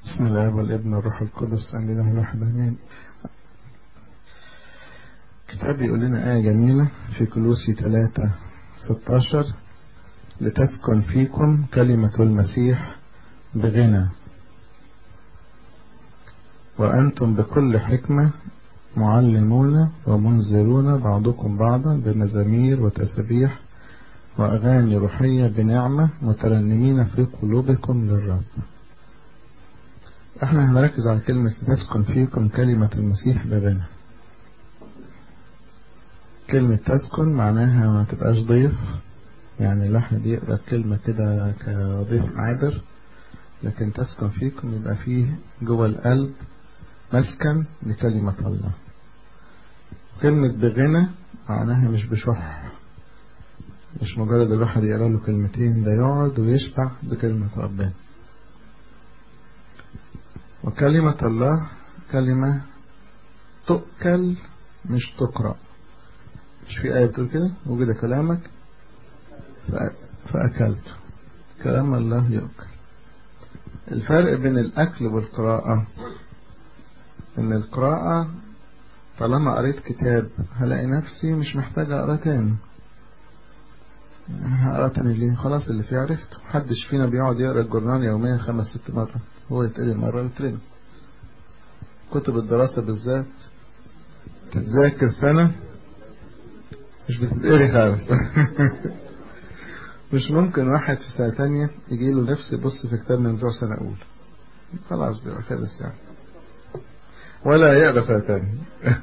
بسم الله والابن والروح القدس أمين الواحد أمين كتاب يقول لنا آية جميلة في كلوسي 3 16 لتسكن فيكم كلمة المسيح بغنى وأنتم بكل حكمة معلمون ومنذرون بعضكم بعضا بمزامير وتسبيح وأغاني روحية بنعمة مترنمين في قلوبكم للرب احنا هنركز على كلمة تسكن فيكم كلمة المسيح بغنى كلمة تسكن معناها ما تبقاش ضيف يعني الواحد يقرأ كلمة كده كضيف عابر لكن تسكن فيكم يبقى فيه جوه القلب مسكن لكلمة الله كلمة بغنى معناها مش بشح مش مجرد الواحد يقرأ له كلمتين ده يقعد ويشبع بكلمة ربنا وكلمة الله كلمة تؤكل مش تقرأ مش في آية بتقول كده وجد كلامك فأكلته كلام الله يؤكل الفرق بين الأكل والقراءة إن القراءة طالما قريت كتاب هلاقي نفسي مش محتاج أقرأ تاني هقرأ تاني ليه خلاص اللي فيه عرفته محدش فينا بيقعد يقرأ الجورنال يوميا خمس ست مرة هو يتقري مرة يترمي كتب الدراسة بالذات تتذاكر سنة مش بتتقري خالص مش ممكن واحد في سنة تانية يجي له نفس يبص في كتاب من بتوع سنة أولى خلاص بيبقى خلص يعني ولا يقرا سنة تانية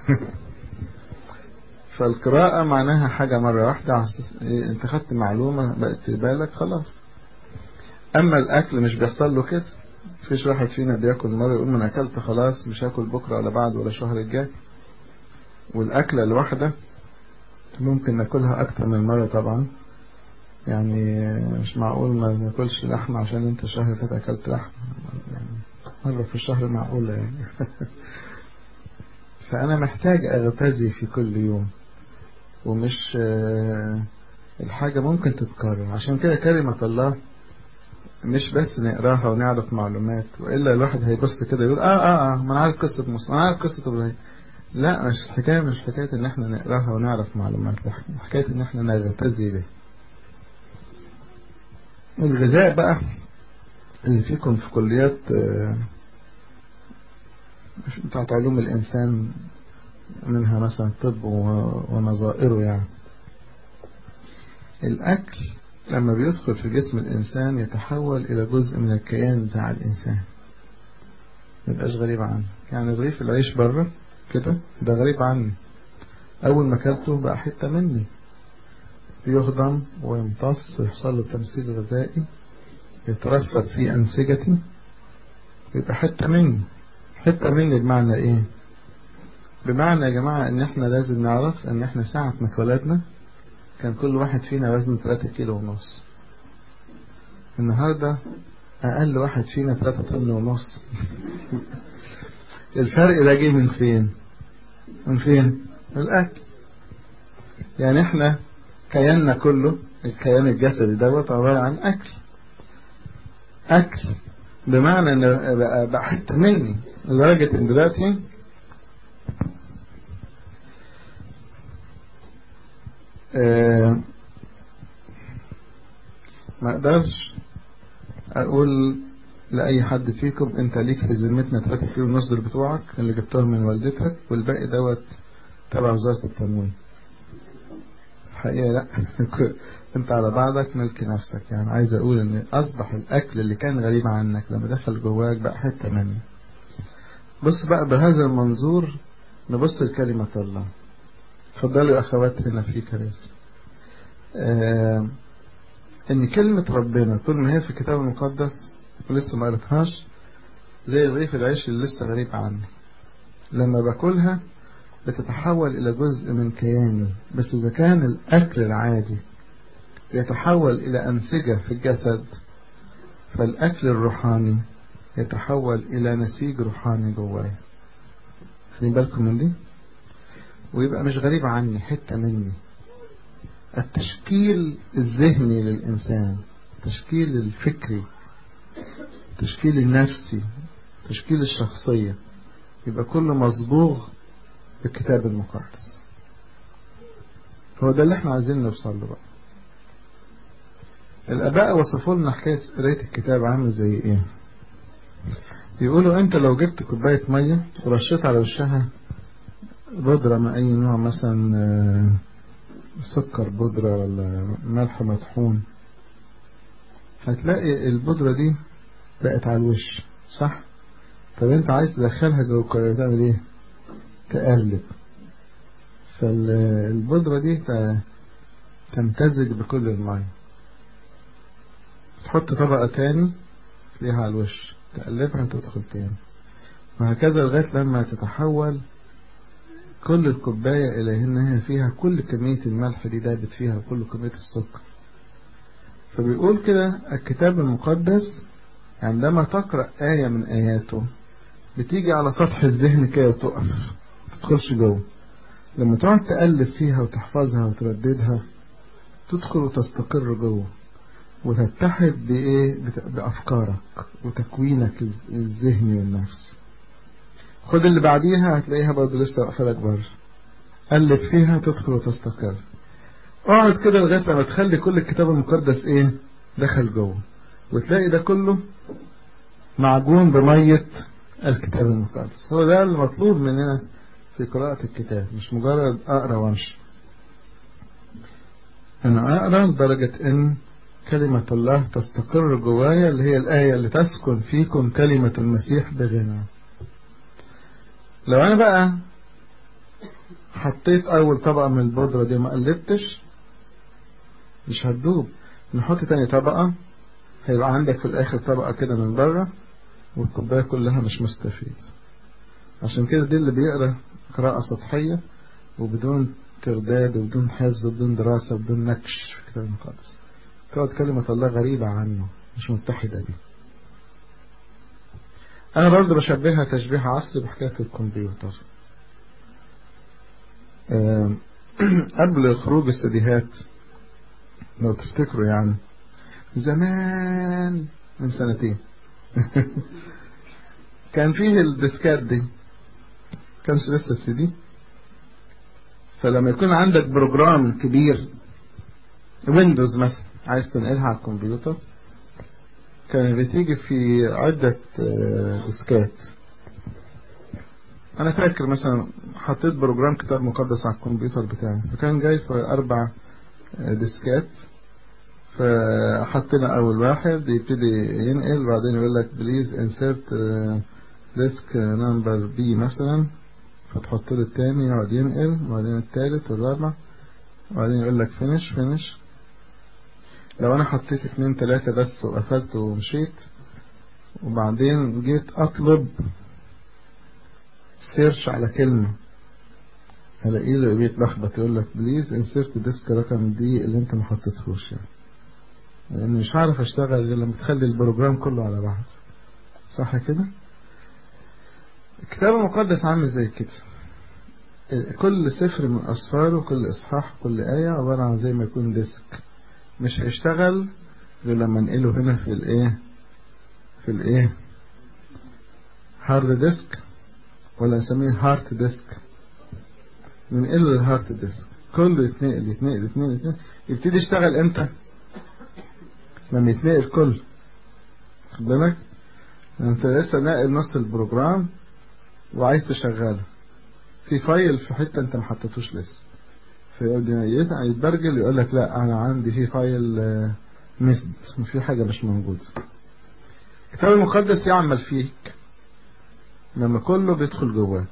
فالقراءة معناها حاجة مرة واحدة عسس... إيه انت خدت معلومة بقت في بالك خلاص أما الأكل مش بيحصل له كده مفيش واحد فينا بياكل مرة يقول من أكلت خلاص مش هاكل بكرة ولا بعد ولا الشهر الجاي والأكلة الواحدة ممكن ناكلها أكتر من مرة طبعا يعني مش معقول ما ناكلش لحمة عشان انت الشهر فات أكلت لحمة يعني مرة في الشهر معقولة يعني فأنا محتاج أغتزي في كل يوم ومش الحاجة ممكن تتكرر عشان كده كلمة الله مش بس نقراها ونعرف معلومات وإلا الواحد هيبص كده يقول آه آه آه ما أنا عارف قصة موسى أنا عارف قصة إبراهيم لا مش الحكاية مش حكاية إن إحنا نقراها ونعرف معلومات حكاية إن إحنا نغتزي به الغذاء بقى اللي فيكم في كليات بتاعت علوم الإنسان منها مثلا الطب ونظائره يعني الأكل لما بيدخل في جسم الإنسان يتحول إلى جزء من الكيان بتاع الإنسان ميبقاش غريب عنه يعني رغيف العيش بره كده ده غريب عني أول ما أكلته بقى حتة مني يهضم ويمتص يحصل له تمثيل غذائي يترسب في أنسجتي يبقى حتة مني حتة مني بمعنى إيه بمعنى يا جماعة إن إحنا لازم نعرف إن إحنا ساعة ما اتولدنا كان كل واحد فينا وزنه 3 كيلو ونص النهاردة أقل واحد فينا 3 طن ونص الفرق ده جه من فين من فين من الأكل يعني إحنا كياننا كله الكيان الجسدي دوت عبارة عن أكل أكل بمعنى إن بقى, بقى حتة مني لدرجة إن دلوقتي آه ما اقدرش اقول لاي حد فيكم انت ليك في ذمتنا 3 كيلو ونص دول بتوعك اللي جبتهم من والدتك والباقي دوت تبع وزاره التموين الحقيقه لا انت على بعضك ملك نفسك يعني عايز اقول ان اصبح الاكل اللي كان غريب عنك لما دخل جواك بقى حته مني بص بقى بهذا المنظور نبص لكلمه الله اتفضلوا يا اخوات هنا في كراسي آه ان كلمة ربنا طول ما هي في الكتاب المقدس ولسه ما قريتهاش زي رغيف العيش اللي لسه غريب عني لما باكلها بتتحول الى جزء من كياني بس اذا كان الاكل العادي يتحول الى انسجة في الجسد فالاكل الروحاني يتحول الى نسيج روحاني جوايا خلين بالكم من دي ويبقى مش غريب عني حتة مني التشكيل الذهني للإنسان التشكيل الفكري التشكيل النفسي تشكيل الشخصية يبقى كله مصبوغ بالكتاب المقدس هو ده اللي احنا عايزين نوصل له بقى الآباء وصفوا لنا حكاية قراية الكتاب عامل زي ايه يقولوا انت لو جبت كوباية مية ورشيت على وشها بودرة من أي نوع مثلا سكر بودرة ولا ملح مطحون هتلاقي البودرة دي بقت على الوش صح طب انت عايز تدخلها جوه الكوباية تعمل ايه تقلب فالبودرة دي تمتزج بكل المية تحط طبقة تاني تلاقيها على الوش تقلبها تدخل تاني وهكذا لغاية لما تتحول كل الكوباية إلى إن هي فيها كل كمية الملح دي دابت فيها وكل كمية السكر فبيقول كده الكتاب المقدس عندما تقرأ آية من آياته بتيجي على سطح الذهن كده وتقف تدخلش جوه لما تقعد تقلب فيها وتحفظها وترددها تدخل وتستقر جوه وتتحد بإيه بأفكارك وتكوينك الذهني والنفسي خد اللي بعديها هتلاقيها برضه لسه واقفه لك بره قلب فيها تدخل وتستقر اقعد كده لغايه لما تخلي كل الكتاب المقدس ايه دخل جوه وتلاقي ده كله معجون بميه الكتاب المقدس هو ده المطلوب مننا في قراءة الكتاب مش مجرد أقرأ وأمشي أنا أقرأ لدرجة إن كلمة الله تستقر جوايا اللي هي الآية اللي تسكن فيكم كلمة المسيح بغنى لو أنا بقى حطيت أول طبقة من البودرة دي ما قلبتش مش هتدوب نحط تاني طبقة هيبقى عندك في الآخر طبقة كده من بره والكوباية كلها مش مستفيد عشان كده دي اللي بيقرأ قراءة سطحية وبدون ترداد وبدون حفظ وبدون دراسة وبدون نكش في الكتاب المقدس تقعد كلمة الله غريبة عنه مش متحدة بيه أنا برضه بشبهها تشبيه عصري بحكاية الكمبيوتر قبل خروج السيديهات لو تفتكروا يعني زمان من سنتين كان فيه الديسكات دي كانش لسه السي دي فلما يكون عندك بروجرام كبير ويندوز مثلا عايز تنقلها على الكمبيوتر كان بتيجي في عدة ديسكات أنا فاكر مثلا حطيت بروجرام كتاب مقدس على الكمبيوتر بتاعي فكان جاي في أربع ديسكات فحطينا أول واحد يبتدي ينقل بعدين يقول لك بليز انسرت ديسك نمبر بي مثلا فتحط له التاني يقعد ينقل وبعدين التالت والرابع وبعدين يقول لك فينش فينش لو انا حطيت اتنين تلاتة بس وقفلت ومشيت وبعدين جيت اطلب سيرش على كلمة هلاقيه له بيتلخبط يقول لك بليز انسرت ديسك رقم دي اللي انت ما حطيتهوش يعني لان مش هعرف اشتغل غير لما تخلي البروجرام كله على بعض صح كده الكتاب المقدس عامل زي كده كل سفر من اسفاره كل اصحاح كل ايه عباره عن زي ما يكون ديسك مش هيشتغل غير لما انقله هنا في الايه في الايه هارد ديسك ولا نسميه هارت ديسك ننقله للهارت ديسك كله يتنقل يتنقل يتنقل يتنقل يبتدي يشتغل امتى لما يتنقل كله خد بالك انت لسه ناقل نص البروجرام وعايز تشغله في فايل في حته انت ما حطيتوش لسه يتبرجل يقول لك لا انا عندي في فايل مسد في حاجه مش موجوده الكتاب المقدس يعمل فيك لما كله بيدخل جواك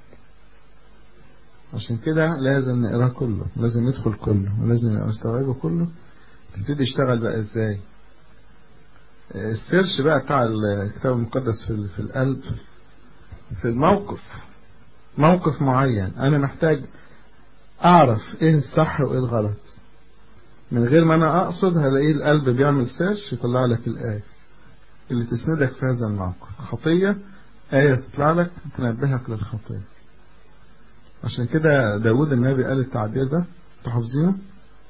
عشان كده لازم نقراه كله لازم يدخل كله ولازم نبقى نستوعبه كله تبتدي يشتغل بقى ازاي السيرش بقى بتاع الكتاب المقدس في في القلب في الموقف موقف معين انا محتاج اعرف ايه الصح وايه الغلط من غير ما انا اقصد هلاقيه القلب بيعمل سيرش يطلع لك الايه اللي تسندك في هذا الموقف خطيه ايه تطلع لك تنبهك للخطيه عشان كده داود النبي قال التعبير ده تحفظينه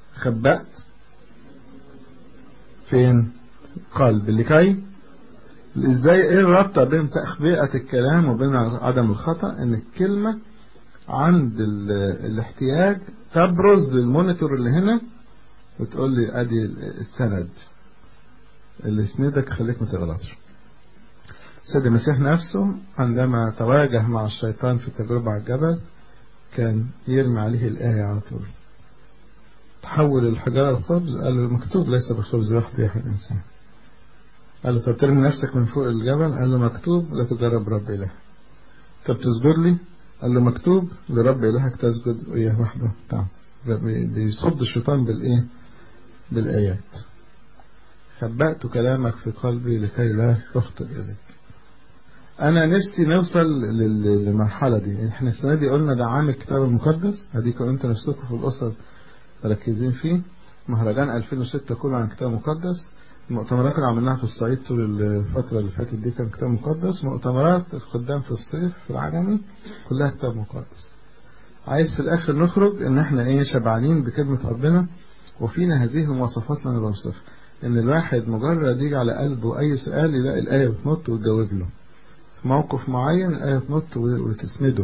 خبأت فين قلب لكي ازاي ايه الرابطة بين تخبئة الكلام وبين عدم الخطأ ان الكلمة عند الاحتياج تبرز للمونيتور اللي هنا وتقول لي ادي السند اللي يسندك خليك ما تغلطش السيد المسيح نفسه عندما تواجه مع الشيطان في التجربة على الجبل كان يرمي عليه الآية على طول تحول الحجارة الخبز قال له مكتوب ليس بالخبز وحده يحيى الإنسان قال له طب ترمي نفسك من فوق الجبل قال له مكتوب لا تجرب رب إله طب تسجد لي قال له مكتوب لرب إلهك تسجد وإياه وحده تعال بيصد الشيطان بالإيه بالآيات خبأت كلامك في قلبي لكي لا أخطئ إليك أنا نفسي نوصل للمرحلة دي إحنا السنة دي قلنا ده عام الكتاب المقدس هديكم أنت نفسكم في الأسر مركزين فيه مهرجان 2006 كله عن كتاب مقدس المؤتمرات اللي عملناها في الصعيد طول الفترة اللي فاتت دي كان كتاب مقدس مؤتمرات الخدام في الصيف في العجمي كلها كتاب مقدس عايز في الآخر نخرج إن إحنا إيه شبعانين بكلمة ربنا وفينا هذه المواصفات اللي أنا بوصفها إن الواحد مجرد يجي على قلبه أي سؤال يلاقي الآية بتنط وتجاوب له في موقف معين الآية تنط وتسنده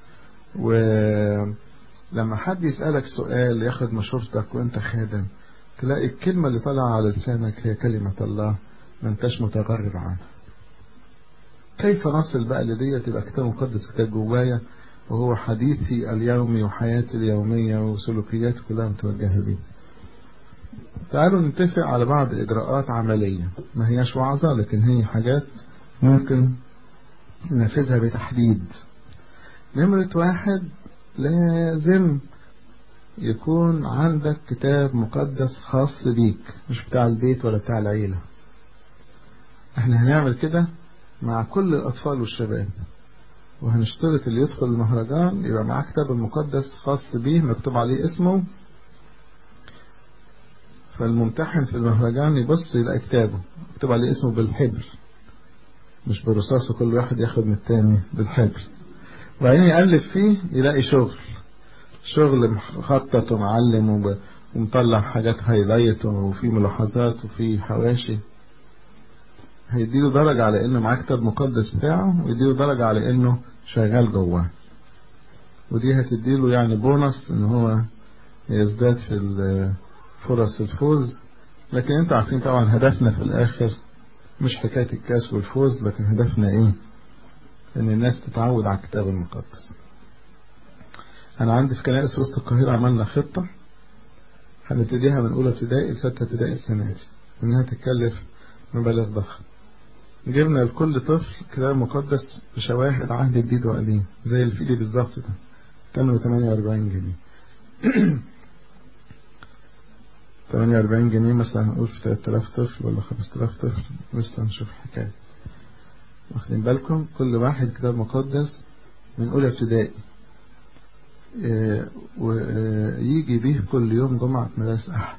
ولما حد يسألك سؤال ياخد مشورتك وانت خادم تلاقي الكلمة اللي طالعة على لسانك هي كلمة الله ما انتش متغرب عنها كيف نصل بقى لدي تبقى كتاب مقدس كتاب جوايا وهو حديثي اليومي وحياتي اليومية وسلوكياتي كلها متوجهة بيه تعالوا نتفق على بعض إجراءات عملية ما هياش وعظة لكن هي حاجات ممكن ننفذها بتحديد نمرة واحد لازم يكون عندك كتاب مقدس خاص بيك مش بتاع البيت ولا بتاع العيلة احنا هنعمل كده مع كل الأطفال والشباب وهنشترط اللي يدخل المهرجان يبقى معاه كتاب المقدس خاص بيه مكتوب عليه اسمه فالممتحن في المهرجان يبص يلاقي كتابه مكتوب عليه اسمه بالحبر مش بالرصاص وكل واحد ياخد من التاني بالحبر وبعدين يقلب فيه يلاقي شغل شغل مخطط ومعلم ومطلع حاجات هايلايت وفي ملاحظات وفي حواشي هيديله درجة على انه معاه كتاب مقدس بتاعه ويديله درجة على انه شغال جواه ودي هتديله يعني بونص ان هو يزداد في فرص الفوز لكن انتوا عارفين طبعا هدفنا في الاخر مش حكاية الكاس والفوز لكن هدفنا ايه ان الناس تتعود على الكتاب المقدس انا عندي في كنائس وسط القاهرة عملنا خطة هنبتديها من اولى ابتدائي لستة ابتدائي السنة دي انها تتكلف مبالغ ضخم جبنا لكل طفل كتاب مقدس بشواهد عهد جديد وقديم زي اللي في ايدي بالظبط ده ثمنه 48 جنيه 48 جنيه مثلا هنقول في 3000 طفل ولا 5000 طفل لسه هنشوف حكاية واخدين بالكم كل واحد كتاب مقدس من أولى ابتدائي ويجي بيه كل يوم جمعة مدارس أحد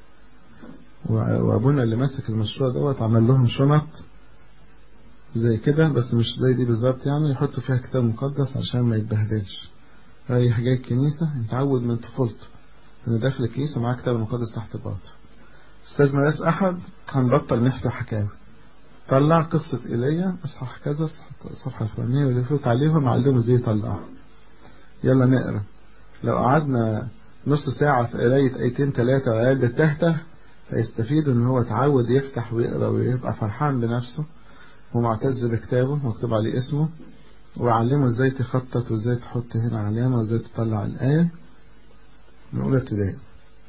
وأبونا اللي ماسك المشروع دوت عمل لهم شنط زي كده بس مش زي دي بالظبط يعني يحطوا فيها كتاب مقدس عشان ما يتبهدلش رايح جاي الكنيسة يتعود من طفولته إن داخل الكنيسة معاه كتاب المقدس تحت باطه أستاذ مدارس أحد هنبطل نحكي حكاوي طلع قصة إيليا اصحح كذا الصفحة الفلانية ويفوت عليهم علموا ازاي يطلعها يلا نقرا لو قعدنا نص ساعة في قراية آيتين ثلاثة وعيال بتهته فيستفيد إن هو اتعود يفتح ويقرا ويبقى فرحان بنفسه ومعتز بكتابه مكتوب عليه اسمه وعلمه ازاي تخطط وازاي تحط هنا علامة وازاي تطلع الآية من أولى ابتدائي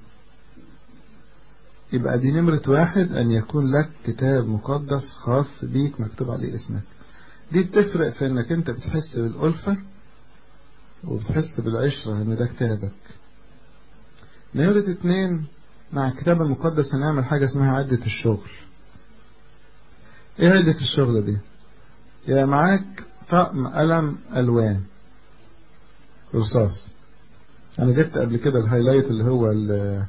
يبقى دي نمرة واحد أن يكون لك كتاب مقدس خاص بيك مكتوب عليه اسمك دي بتفرق في أنك أنت بتحس بالألفة وبتحس بالعشرة أن ده كتابك نمرة اتنين مع الكتاب المقدس هنعمل حاجة اسمها عدة الشغل ايه عدة الشغل دي يبقى معاك طقم قلم ألوان رصاص أنا جبت قبل كده الهايلايت اللي هو ال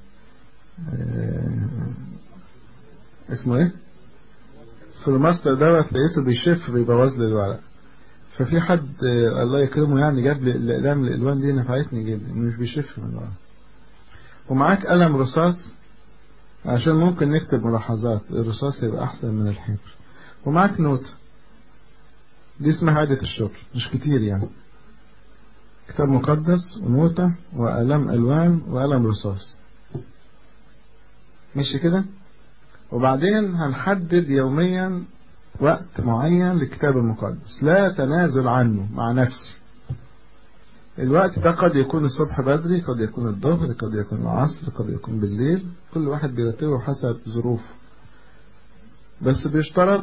اسمه ايه في الماستر دوت لقيته بيشف بيبوظ لي الورق ففي حد الله يكرمه يعني جاب لي الاقلام الالوان دي نفعتني جدا مش بيشف من الورق ومعاك قلم رصاص عشان ممكن نكتب ملاحظات الرصاص يبقى احسن من الحبر ومعاك نوت دي اسمها عادة الشغل مش كتير يعني كتاب مقدس ونوتة وقلم ألوان وقلم رصاص ماشي كده وبعدين هنحدد يوميا وقت معين للكتاب المقدس لا تنازل عنه مع نفسي الوقت ده قد يكون الصبح بدري قد يكون الظهر قد يكون العصر قد يكون بالليل كل واحد بيرتبه حسب ظروفه بس بيشترط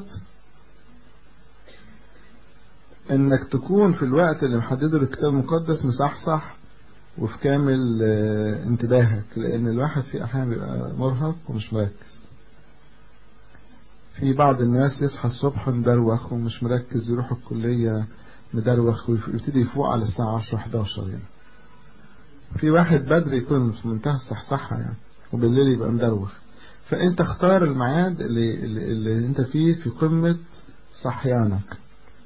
انك تكون في الوقت اللي محدده للكتاب المقدس مصحصح وفي كامل انتباهك لان الواحد في احيانا بيبقى مرهق ومش مركز في بعض الناس يصحى الصبح مدروخ ومش مركز يروح الكلية مدروخ ويبتدي يفوق على الساعة 10 11 يعني في واحد بدري يكون في منتهى الصحصحة يعني وبالليل يبقى مدروخ فانت اختار الميعاد اللي, اللي, اللي انت فيه في قمة صحيانك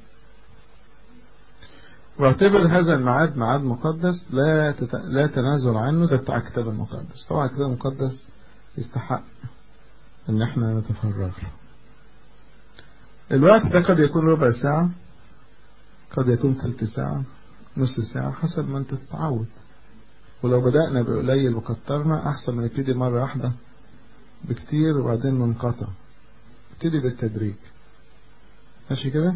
واعتبر هذا الميعاد ميعاد مقدس لا تت... لا تنازل عنه ده بتاع الكتاب المقدس طبعا الكتاب المقدس يستحق ان احنا نتفرغ له الوقت ده قد يكون ربع ساعة قد يكون ثلث ساعة نص ساعة حسب ما انت تتعود ولو بدأنا بقليل وكترنا أحسن ما نبتدي مرة واحدة بكتير وبعدين منقطع ابتدي بالتدريج ماشي كده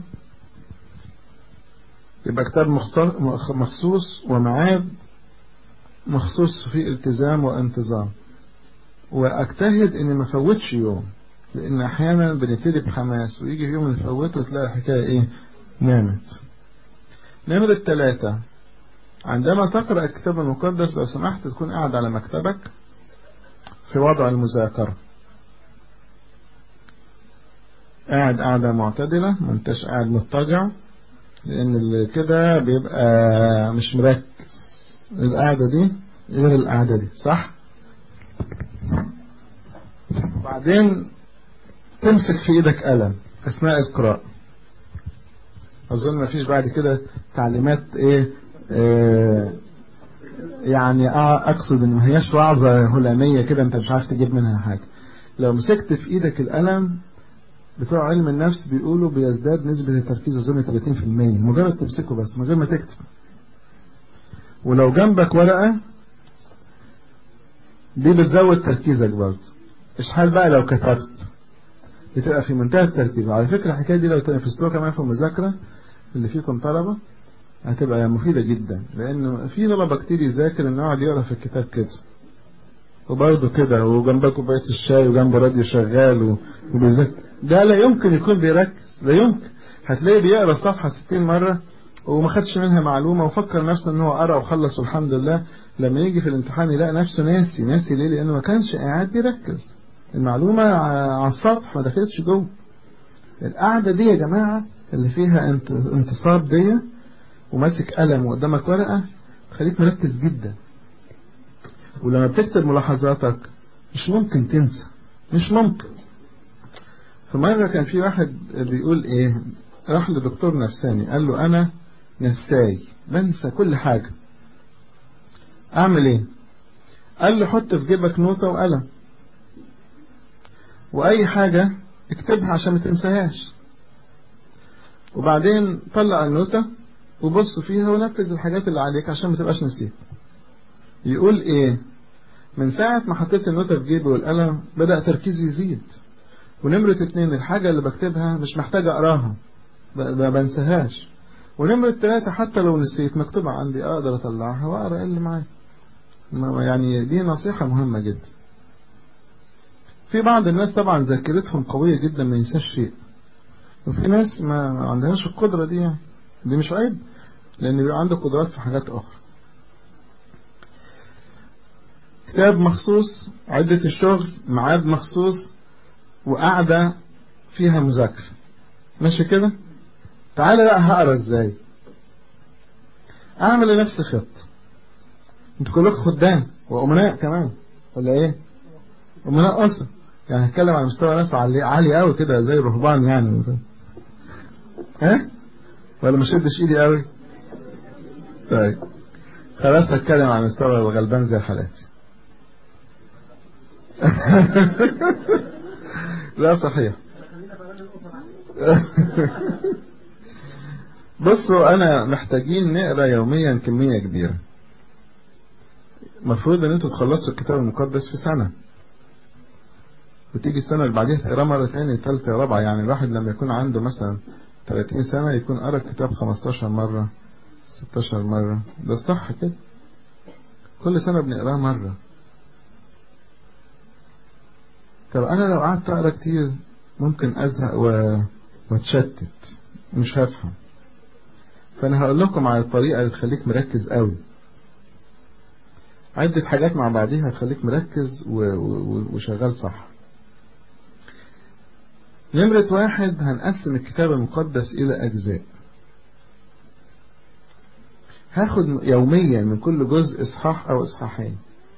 يبقى كتاب مخصوص ومعاد مخصوص فيه التزام وانتظام واجتهد اني ما فوتش يوم لان احيانا بنبتدي بحماس ويجي يوم نفوته وتلاقي الحكايه ايه نامت نمرة الثلاثة عندما تقرأ الكتاب المقدس لو سمحت تكون قاعد على مكتبك في وضع المذاكرة قاعد قاعدة معتدلة ما انتش قاعد مضطجع لان اللي كده بيبقى مش مركز القعدة دي غير القعدة دي صح وبعدين تمسك في ايدك قلم اثناء القراءة اظن ما فيش بعد كده تعليمات ايه, إيه يعني اقصد ان ما هياش وعظة هلامية كده انت مش عارف تجيب منها حاجة لو مسكت في ايدك القلم بتوع علم النفس بيقولوا بيزداد نسبة التركيز أظن 30% مجرد تمسكه بس من غير ما تكتب ولو جنبك ورقة دي بتزود تركيزك برضه اشحال بقى لو كتبت بتبقى في منتهى التركيز على فكرة الحكاية دي لو تنفذتوها كمان في المذاكرة اللي فيكم طلبة هتبقى مفيدة جدا لأن في طلبة كتير يذاكر إنه يقعد يقرا في الكتاب كده وبرضه كده وجنبه كوباية الشاي وجنبه راديو شغال وبيذاكر ده لا يمكن يكون بيركز لا يمكن هتلاقيه بيقرا الصفحة 60 مرة وما خدش منها معلومة وفكر نفسه ان هو قرا وخلص والحمد لله لما يجي في الامتحان يلاقي نفسه ناسي ناسي ليه لانه ما كانش قاعد بيركز المعلومة على السطح ما دخلتش جوه القعدة دي يا جماعة اللي فيها انتصاب دي وماسك قلم وقدامك ورقة تخليك مركز جدا ولما بتكتب ملاحظاتك مش ممكن تنسى مش ممكن في مرة كان في واحد بيقول ايه راح لدكتور نفساني قال له انا نساي بنسى كل حاجة اعمل ايه قال له حط في جيبك نوتة وقلم واي حاجة اكتبها عشان ما تنساهاش وبعدين طلع النوتة وبص فيها ونفذ الحاجات اللي عليك عشان ما تبقاش نسيت يقول ايه من ساعة ما حطيت النوتة في جيبي والقلم بدأ تركيزي يزيد ونمرة اتنين الحاجة اللي بكتبها مش محتاج اقراها ما بنساهاش ونمرة تلاتة حتى لو نسيت مكتوبة عندي اقدر اطلعها واقرا اللي معايا يعني دي نصيحة مهمة جدا في بعض الناس طبعا ذاكرتهم قوية جدا ما ينساش شيء وفي ناس ما عندهاش القدرة دي يعني دي مش عيب لان بيبقى عنده قدرات في حاجات اخرى كتاب مخصوص عدة الشغل ميعاد مخصوص وقاعدة فيها مذاكرة ماشي كده تعالى بقى هقرا ازاي اعمل لنفسي خط انتوا كلكم خدام وامناء كمان ولا ايه امناء اصلا يعني هتكلم على مستوى ناس عالي عالي قوي كده زي الرهبان يعني ها ولا ما شدش ايدي قوي طيب خلاص هتكلم على مستوى الغلبان زي حالاتي لا صحيح بصوا انا محتاجين نقرا يوميا كميه كبيره المفروض ان انتوا تخلصوا الكتاب المقدس في سنه وتيجي السنه اللي بعديها تقراه مره ثانيه ثالثه رابعه يعني الواحد لما يكون عنده مثلا 30 سنه يكون قرا الكتاب 15 مره 16 مره ده الصح كده كل سنه بنقراه مره طب انا لو قعدت اقرا كتير ممكن ازهق و... واتشتت مش هفهم فانا هقول لكم على الطريقه اللي تخليك مركز قوي عدة حاجات مع بعضيها هتخليك مركز و... و... وشغال صح نمرة واحد هنقسم الكتاب المقدس إلى أجزاء هاخد يوميا من كل جزء إصحاح أو إصحاحين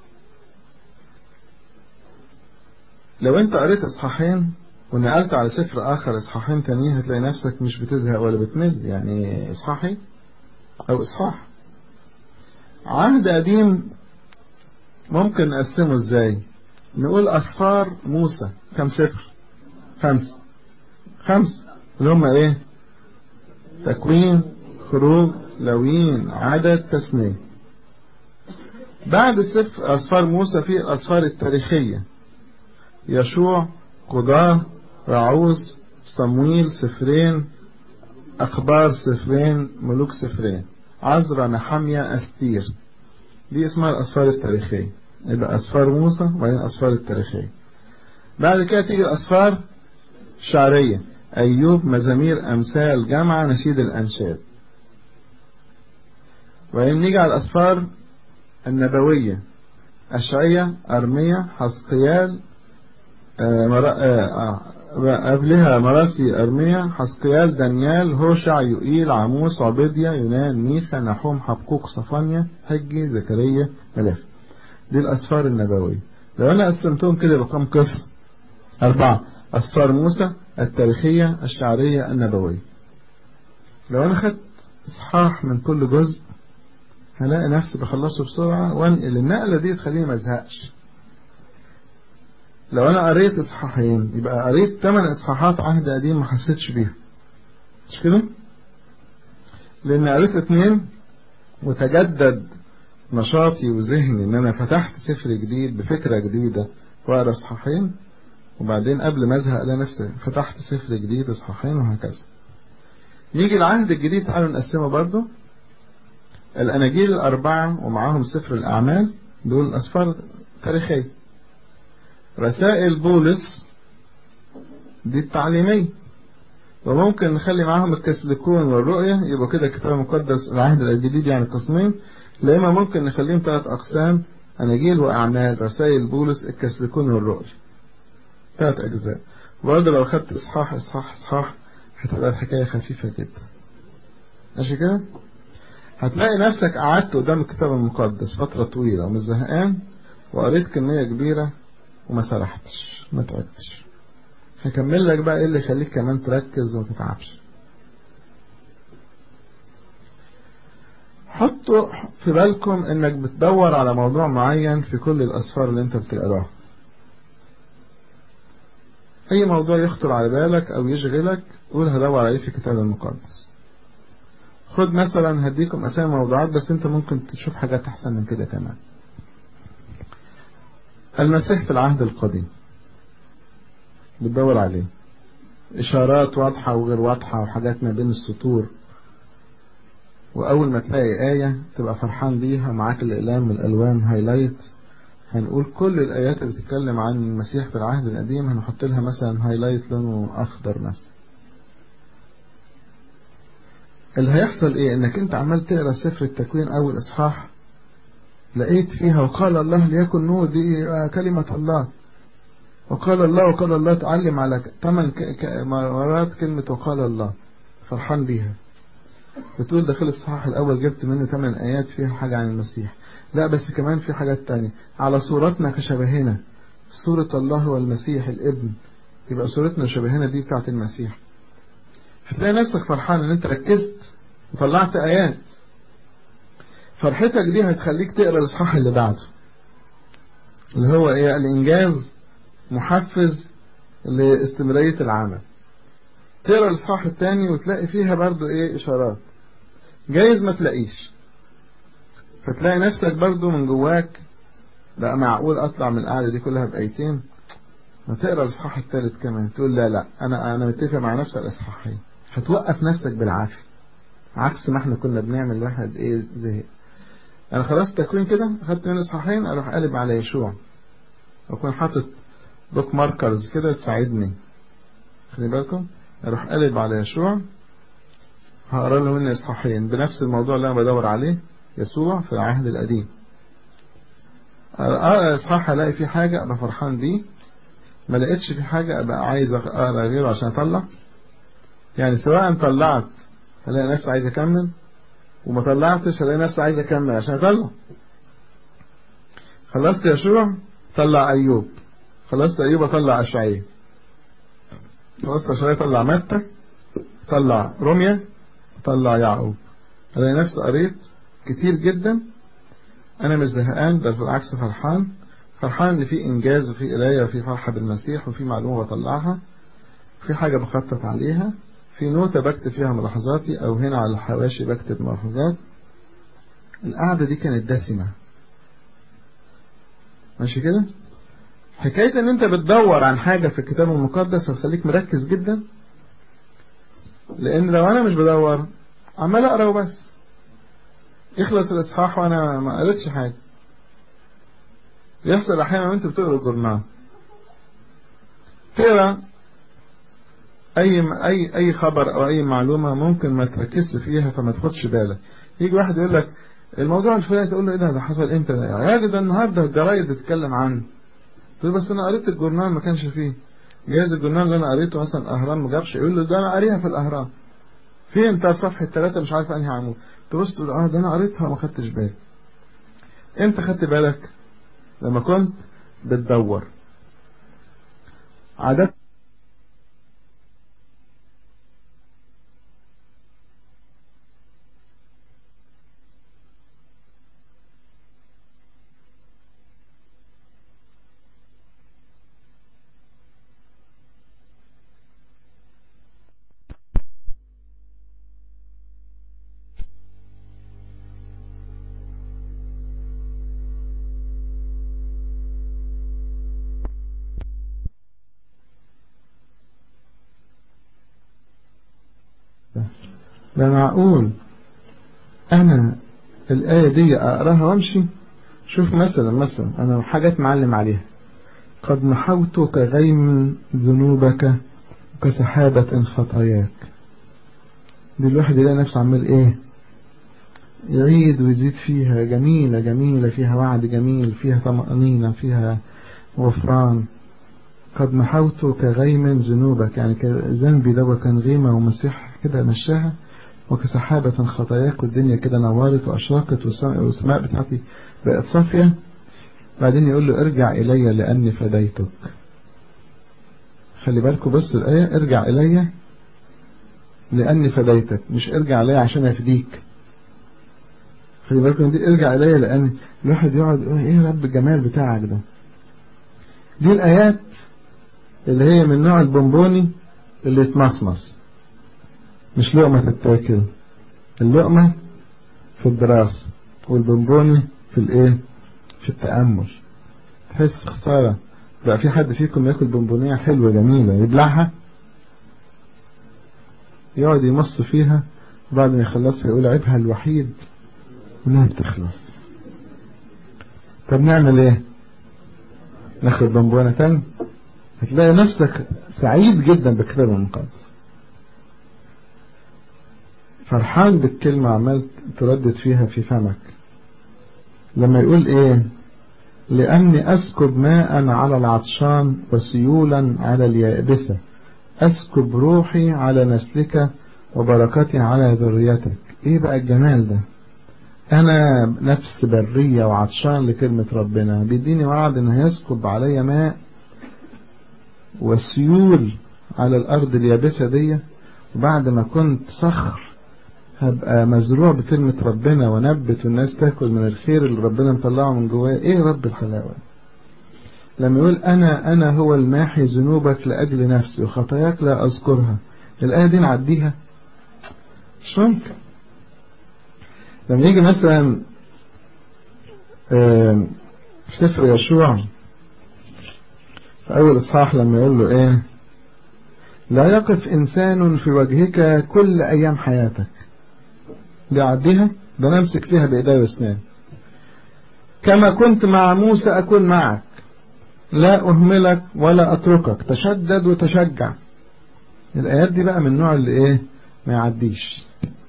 لو أنت قريت إصحاحين ونقلت على سفر آخر إصحاحين تانيين هتلاقي نفسك مش بتزهق ولا بتمل يعني إصحاحي أو إصحاح عهد قديم ممكن نقسمه إزاي نقول أسفار موسى كم سفر خمسة خمسة اللي هم إيه تكوين خروج لوين عدد تسنية بعد سفر أسفار موسى في الأسفار التاريخية يشوع قضاة رعوز صمويل سفرين أخبار سفرين ملوك سفرين عزرا نحمية أستير دي اسمها الأسفار التاريخية يبقى أسفار موسى وبعدين الأسفار التاريخية بعد كده تيجي الأسفار الشعرية أيوب مزامير أمثال جامعة نشيد الأنشاد وبعدين نيجي على الأسفار النبوية أشعية أرمية حسقيال آه مر... آه آه قبلها مراسي أرمية حسقيال دانيال هوشع يوئيل عموس عبيديا يونان ميخا نحوم حبقوق صفانيا حجي زكريا ملاخ دي الأسفار النبوية لو أنا قسمتهم كده بكم قسم أربعة أسفار موسى التاريخية الشعرية النبوية لو أنا خدت إصحاح من كل جزء هلاقي نفسي بخلصه بسرعة وانقل النقلة دي تخليني ما ازهقش لو انا قريت اصحاحين يبقى قريت ثمان اصحاحات عهد قديم ما حسيتش بيها مش كده لان قريت اتنين وتجدد نشاطي وذهني ان انا فتحت سفر جديد بفكرة جديدة واقرا اصحاحين وبعدين قبل ما ازهق الاقي نفسي فتحت سفر جديد اصحاحين وهكذا يجي العهد الجديد تعالوا نقسمه برضه الأناجيل الأربعة ومعاهم سفر الأعمال دول أسفار تاريخية رسائل بولس دي التعليمية وممكن نخلي معاهم الكسلكون والرؤية يبقى كده الكتاب المقدس العهد الجديد يعني قسمين لا إما ممكن نخليهم ثلاث أقسام أناجيل وأعمال رسائل بولس الكسلكون والرؤية ثلاث أجزاء برضه لو خدت إصحاح إصحاح إصحاح هتبقى الحكاية خفيفة جدا ماشي كده؟ هتلاقي نفسك قعدت قدام الكتاب المقدس فترة طويلة ومش زهقان وقريت كمية كبيرة وما سرحتش ما تعبتش هكمل لك بقى ايه اللي يخليك كمان تركز وما تتعبش حطوا في بالكم انك بتدور على موضوع معين في كل الاسفار اللي انت بتقراها اي موضوع يخطر على بالك او يشغلك قول هدور عليه في الكتاب المقدس خد مثلا هديكم اسامي موضوعات بس انت ممكن تشوف حاجات احسن من كده كمان المسيح في العهد القديم بتدور عليه اشارات واضحة وغير واضحة وحاجات ما بين السطور واول ما تلاقي آية تبقى فرحان بيها معاك الاقلام الالوان هايلايت هنقول كل الايات اللي بتتكلم عن المسيح في العهد القديم هنحط لها مثلا هايلايت لونه اخضر مثلا اللي هيحصل ايه انك انت عمال تقرا سفر التكوين اول اصحاح لقيت فيها وقال الله ليكن نور دي كلمة الله وقال الله وقال الله تعلم على ثمان مرات كلمة وقال الله فرحان بيها بتقول داخل الصحاح الأول جبت منه ثمان آيات فيها حاجة عن المسيح لا بس كمان في حاجات تانية على صورتنا كشبهنا صورة الله والمسيح الابن يبقى صورتنا شبهنا دي بتاعت المسيح هتلاقي نفسك فرحان ان انت ركزت وطلعت ايات فرحتك دي هتخليك تقرا الاصحاح اللي بعده اللي هو ايه الانجاز محفز لاستمرارية العمل تقرا الاصحاح الثاني وتلاقي فيها برضو ايه اشارات جايز ما تلاقيش فتلاقي نفسك برضو من جواك بقى معقول اطلع من القعده دي كلها بايتين ما تقرا الاصحاح الثالث كمان تقول لا لا انا انا متفق مع نفسي على الاصحاحين هتوقف نفسك بالعافيه عكس ما احنا كنا بنعمل واحد ايه زهق انا خلاص تكوين كده خدت من الاصحاحين اروح قالب على يشوع اكون حاطط بوك ماركرز كده تساعدني خلي بالكم اروح قالب على يشوع هقرا له مني اصحاحين بنفس الموضوع اللي انا بدور عليه يسوع في العهد القديم اقرا اصحاح الاقي فيه حاجه ابقى فرحان بيه ما لقيتش في حاجه ابقى عايز اقرا غيره عشان اطلع يعني سواء طلعت الاقي نفسي عايز اكمل وما طلعتش الاقي نفسي عايز اكمل عشان اطلع خلصت يشوع طلع ايوب خلصت ايوب اطلع اشعياء خلصت اشعياء طلع متى طلع روميا طلع يعقوب الاقي نفسي قريت كتير جدا انا مش زهقان بل بالعكس فرحان فرحان ان في انجاز وفي قرايه وفي فرحه بالمسيح وفي معلومه بطلعها في حاجه بخطط عليها في نوتة بكتب فيها ملاحظاتي او هنا على الحواشي بكتب ملاحظات القعدة دي كانت دسمة ماشي كده حكاية ان انت بتدور عن حاجة في الكتاب المقدس هتخليك مركز جدا لان لو انا مش بدور عمال اقرا وبس يخلص الاصحاح وانا ما قريتش حاجة يحصل احيانا وانت بتقرا الجورنال تقرا اي اي اي خبر او اي معلومه ممكن ما تركزش فيها فما تاخدش بالك يجي واحد يقول لك الموضوع الفلاني تقول له ايه ده ده حصل امتى ده يا راجل ده النهارده الجرايد بتتكلم عنه تقول بس انا قريت الجورنال ما كانش فيه جايز الجورنال اللي انا قريته مثلا الاهرام ما جابش يقول له ده انا قاريها في الاهرام فين انت في صفحه ثلاثة مش عارف انهي عمود تبص تقول اه ده انا قريتها وما خدتش بالي امتى خدت بالك لما كنت بتدور عادة ده معقول انا الآية دي اقراها وامشي شوف مثلا مثلا انا حاجات معلم عليها قد محوت كغيم ذنوبك وكسحابة خطاياك دي الواحد يلاقي نفسه عمال ايه يعيد ويزيد فيها جميلة جميلة فيها وعد جميل فيها طمأنينة فيها غفران قد محوت كغيم ذنوبك يعني ذنبي ده كان غيمة ومسيح كده مشاها وكسحابة خطاياك والدنيا كده نورت وأشرقت والسماء بتاعتي بقت صافية بعدين يقول له ارجع إلي لأني فديتك خلي بالكم بص الآية ارجع إلي لأني فديتك مش ارجع إلي عشان أفديك خلي بالكم دي ارجع إلي لأني الواحد يقعد يقول ايه يا رب الجمال بتاعك ده دي الآيات اللي هي من نوع البونبوني اللي يتمصمص مش لقمة تتاكل اللقمة في الدراسة والبونبوني في الايه في التأمل تحس خسارة بقى في حد فيكم ياكل بونبونية حلوة جميلة يبلعها يقعد يمص فيها بعد ما يخلصها يقول عيبها الوحيد ولا بتخلص طب نعمل ايه ناخد بونبونة تاني هتلاقي نفسك سعيد جدا بالكتاب المقدس فرحان بالكلمة عمال تردد فيها في فمك لما يقول ايه لأني أسكب ماء على العطشان وسيولا على اليابسة أسكب روحي على نسلك وبركتي على ذريتك ايه بقى الجمال ده انا نفس برية وعطشان لكلمة ربنا بيديني وعد ان هيسكب عليا ماء وسيول على الارض اليابسة دي وبعد ما كنت صخر هبقى مزروع بكلمة ربنا ونبت والناس تاكل من الخير اللي ربنا مطلعه من جوايا ايه رب الحلاوة لما يقول انا انا هو الماحي ذنوبك لاجل نفسي وخطاياك لا اذكرها الآية دي نعديها مش ممكن لما يجي مثلا في سفر يشوع في أول إصحاح لما يقول له إيه لا يقف إنسان في وجهك كل أيام حياتك دي عديها ده نمسك فيها بإيدي وأسنان كما كنت مع موسى أكون معك لا أهملك ولا أتركك تشدد وتشجع الآيات دي بقى من النوع اللي إيه ما يعديش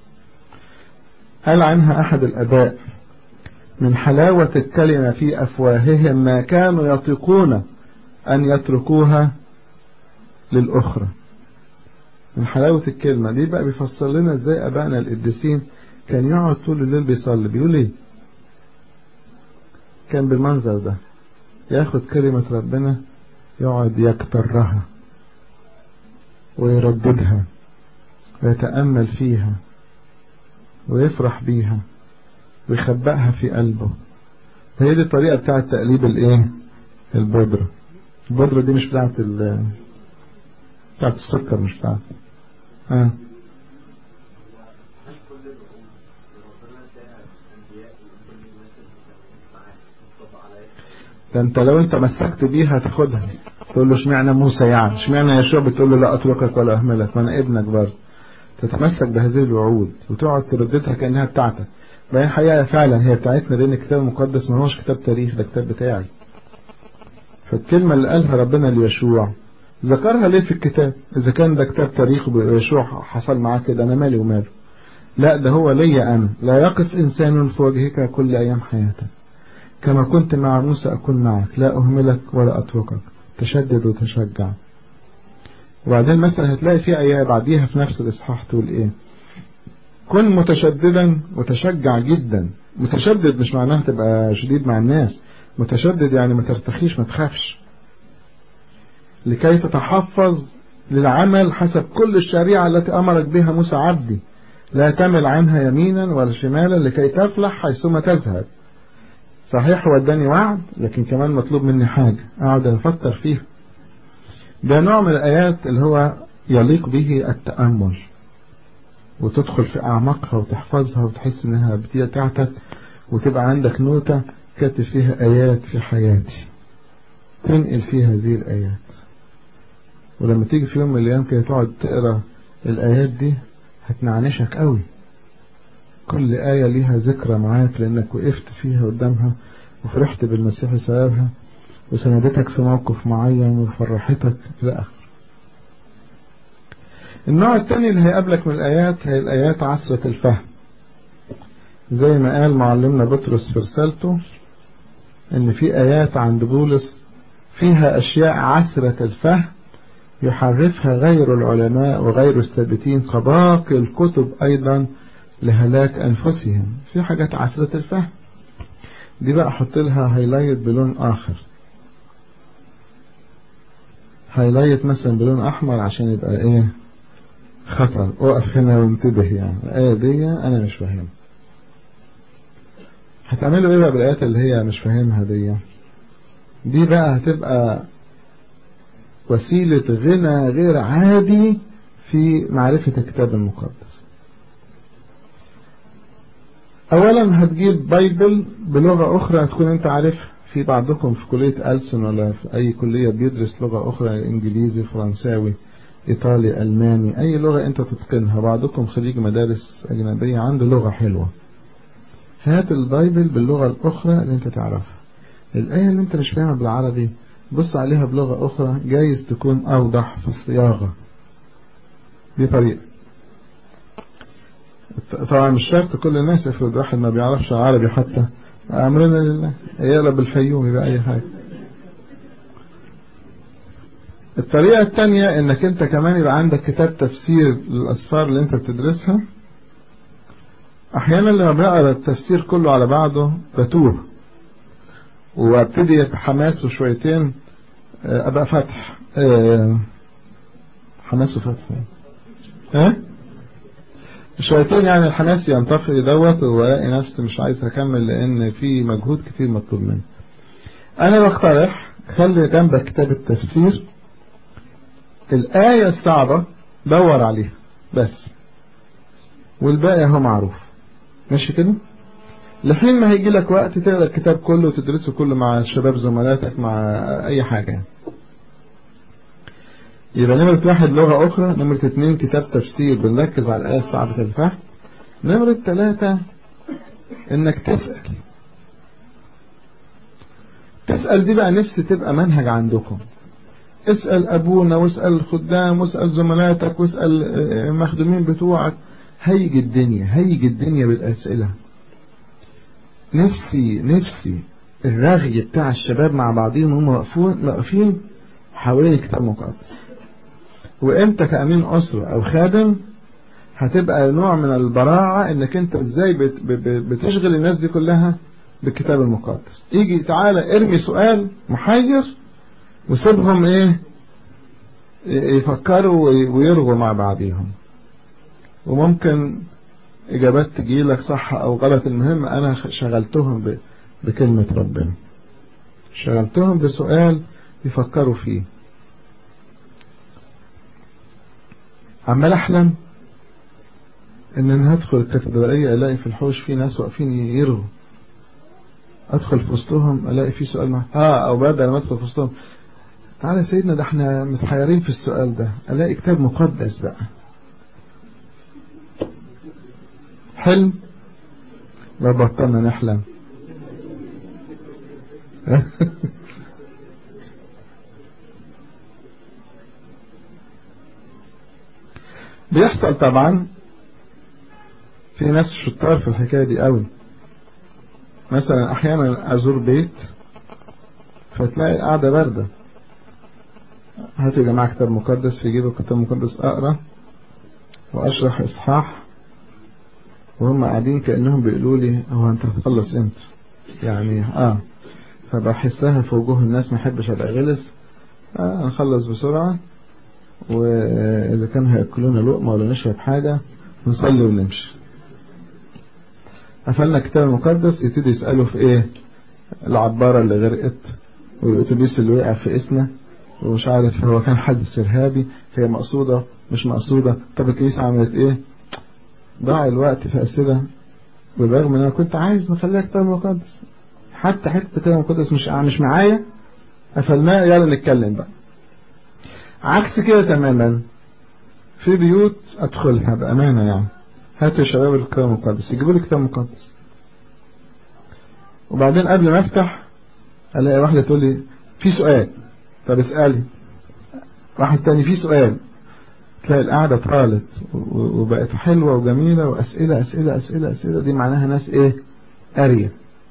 قال عنها أحد الأباء من حلاوة الكلمة في أفواههم ما كانوا يطيقون أن يتركوها للأخرى من حلاوة الكلمة دي بقى بيفسر لنا ازاي أبائنا القديسين كان يقعد طول الليل بيصلي بيقول ايه كان بالمنظر ده ياخد كلمة ربنا يقعد يكترها ويرددها ويتأمل فيها ويفرح بيها ويخبئها في قلبه هي دي الطريقة بتاعة تقليب الايه البودرة البودرة دي مش بتاعة ال بتاعة السكر مش بتاعة اه ده انت لو انت مسكت بيها تاخدها تقول له اشمعنى موسى يعني اشمعنى يشوع بتقول له لا اتركك ولا اهملك وانا ابنك برضه تتمسك بهذه الوعود وتقعد ترددها كانها بتاعتك ما هي حقيقه فعلا هي بتاعتنا لان الكتاب المقدس ما هوش كتاب تاريخ ده كتاب بتاعي فالكلمه اللي قالها ربنا ليشوع ذكرها ليه في الكتاب اذا كان ده كتاب تاريخ يشوع حصل معاه كده انا مالي وماله لا ده هو ليا انا لا يقف انسان في وجهك كل ايام حياتك كما كنت مع موسى أكون معك لا أهملك ولا أتركك تشدد وتشجع وبعدين مثلا هتلاقي في آية بعديها في نفس الإصحاح تقول إيه كن متشددا وتشجع جدا متشدد مش معناها تبقى شديد مع الناس متشدد يعني ما ترتخيش ما تخافش لكي تتحفظ للعمل حسب كل الشريعة التي أمرك بها موسى عبدي لا تمل عنها يمينا ولا شمالا لكي تفلح حيثما تذهب صحيح هو اداني وعد لكن كمان مطلوب مني حاجة اقعد افكر فيها ده نوع من الايات اللي هو يليق به التأمل وتدخل في اعماقها وتحفظها وتحس انها بتاعتك وتبقى عندك نوتة كاتب فيها ايات في حياتي تنقل فيها هذه الايات ولما تيجي في يوم من الايام كده تقعد تقرا الايات دي هتنعنشك قوي كل آية ليها ذكرى معاك لأنك وقفت فيها قدامها وفرحت بالمسيح بسببها وسندتك في موقف معين وفرحتك إلى آخر. النوع الثاني اللي هيقابلك من الآيات هي الآيات عسرة الفهم. زي ما قال معلمنا بطرس في رسالته إن في آيات عند بولس فيها أشياء عسرة الفهم يحرفها غير العلماء وغير الثابتين كباقي الكتب أيضا لهلاك أنفسهم في حاجات عسرة الفهم دي بقى أحط لها هايلايت بلون آخر هايلايت مثلا بلون أحمر عشان يبقى إيه خطر أقف هنا وانتبه يعني الآية دي أنا مش فاهمها هتعملوا إيه بقى بالآيات اللي هي مش فاهمها دي دي بقى هتبقى وسيلة غنى غير عادي في معرفة الكتاب المقدس اولا هتجيب بايبل بلغة اخرى هتكون انت عارفها في بعضكم في كلية ألسن ولا في اي كلية بيدرس لغة اخرى انجليزي فرنساوي ايطالي الماني اي لغة انت تتقنها بعضكم خريج مدارس اجنبية عنده لغة حلوة هات البايبل باللغة الاخرى اللي انت تعرفها الاية اللي انت مش فاهمها بالعربي بص عليها بلغة اخرى جايز تكون اوضح في الصياغة دي طريقة طبعا مش شرط كل الناس افرض واحد ما بيعرفش عربي حتى امرنا لله يقلب الفيوم يبقى اي حاجه الطريقة الثانية انك انت كمان يبقى عندك كتاب تفسير للاسفار اللي انت بتدرسها احيانا لما بقرا التفسير كله على بعضه بتوه وابتدي حماسه شويتين ابقى فتح حماسه فتح ها أه؟ شويتين يعني الحماس ينطفئ دوت والاقي نفسي مش عايز اكمل لان في مجهود كتير مطلوب مني انا بقترح خلي جنبك كتاب التفسير الآية الصعبة دور عليها بس والباقي هو معروف ماشي كده لحين ما هيجي لك وقت تقرا الكتاب كله وتدرسه كله مع الشباب زملاتك مع اي حاجه يعني. يبقى نمرة واحد لغة أخرى نمرة اتنين كتاب تفسير بنركز على الآية صعبة الفهم نمرة ثلاثة إنك تسأل تسأل دي بقى نفسي تبقى منهج عندكم اسأل أبونا واسأل الخدام واسأل زملاتك واسأل المخدومين بتوعك هيج الدنيا هيج الدنيا بالأسئلة نفسي نفسي الرغي بتاع الشباب مع بعضهم هم واقفين واقفين حوالين الكتاب المقدس وانت كأمين أسرة أو خادم هتبقى نوع من البراعة انك انت ازاي بتشغل الناس دي كلها بالكتاب المقدس يجي تعالى ارمي سؤال محير وسيبهم ايه يفكروا ويرغوا مع بعضهم وممكن اجابات تجيلك صح او غلط المهم انا شغلتهم بكلمة ربنا شغلتهم بسؤال يفكروا فيه عمال احلم ان انا هدخل الكاتدرائية الاقي في الحوش في ناس واقفين يرغوا ادخل في وسطهم الاقي في سؤال مع اه او بدل ما ادخل في وسطهم تعالى سيدنا ده احنا متحيرين في السؤال ده الاقي كتاب مقدس بقى حلم لا بطلنا نحلم بيحصل طبعا في ناس شطار في الحكاية دي قوي مثلا احيانا ازور بيت فتلاقي القعدة باردة هاتوا يا جماعة كتاب مقدس في جيبه كتاب مقدس اقرا واشرح اصحاح وهم قاعدين كأنهم بيقولوا لي هو انت هتخلص امتى يعني اه فبحسها في وجوه الناس ما احبش ابقى غلس آه نخلص بسرعة واذا كانوا هياكلونا لقمة ولا نشرب حاجة نصلي ونمشي قفلنا الكتاب المقدس يبتدي يسألوا في ايه العبارة اللي غرقت والاتوبيس اللي وقع في اسنا ومش عارف هو كان حادث ارهابي هي مقصودة مش مقصودة طب الكنيسة عملت ايه ضاع الوقت في أسئلة بالرغم ان انا كنت عايز نخليها كتاب مقدس حتى حتة كتاب مقدس مش مش معايا قفلناه يلا نتكلم بقى عكس كده تماما في بيوت ادخلها بأمانة يعني هاتوا يا شباب الكتاب المقدس يجيبوا لي كتاب مقدس وبعدين قبل ما افتح الاقي واحدة تقول لي في سؤال طب اسألي واحد تاني في سؤال تلاقي القعدة طالت وبقت حلوة وجميلة وأسئلة أسئلة أسئلة أسئلة دي معناها ناس إيه قارية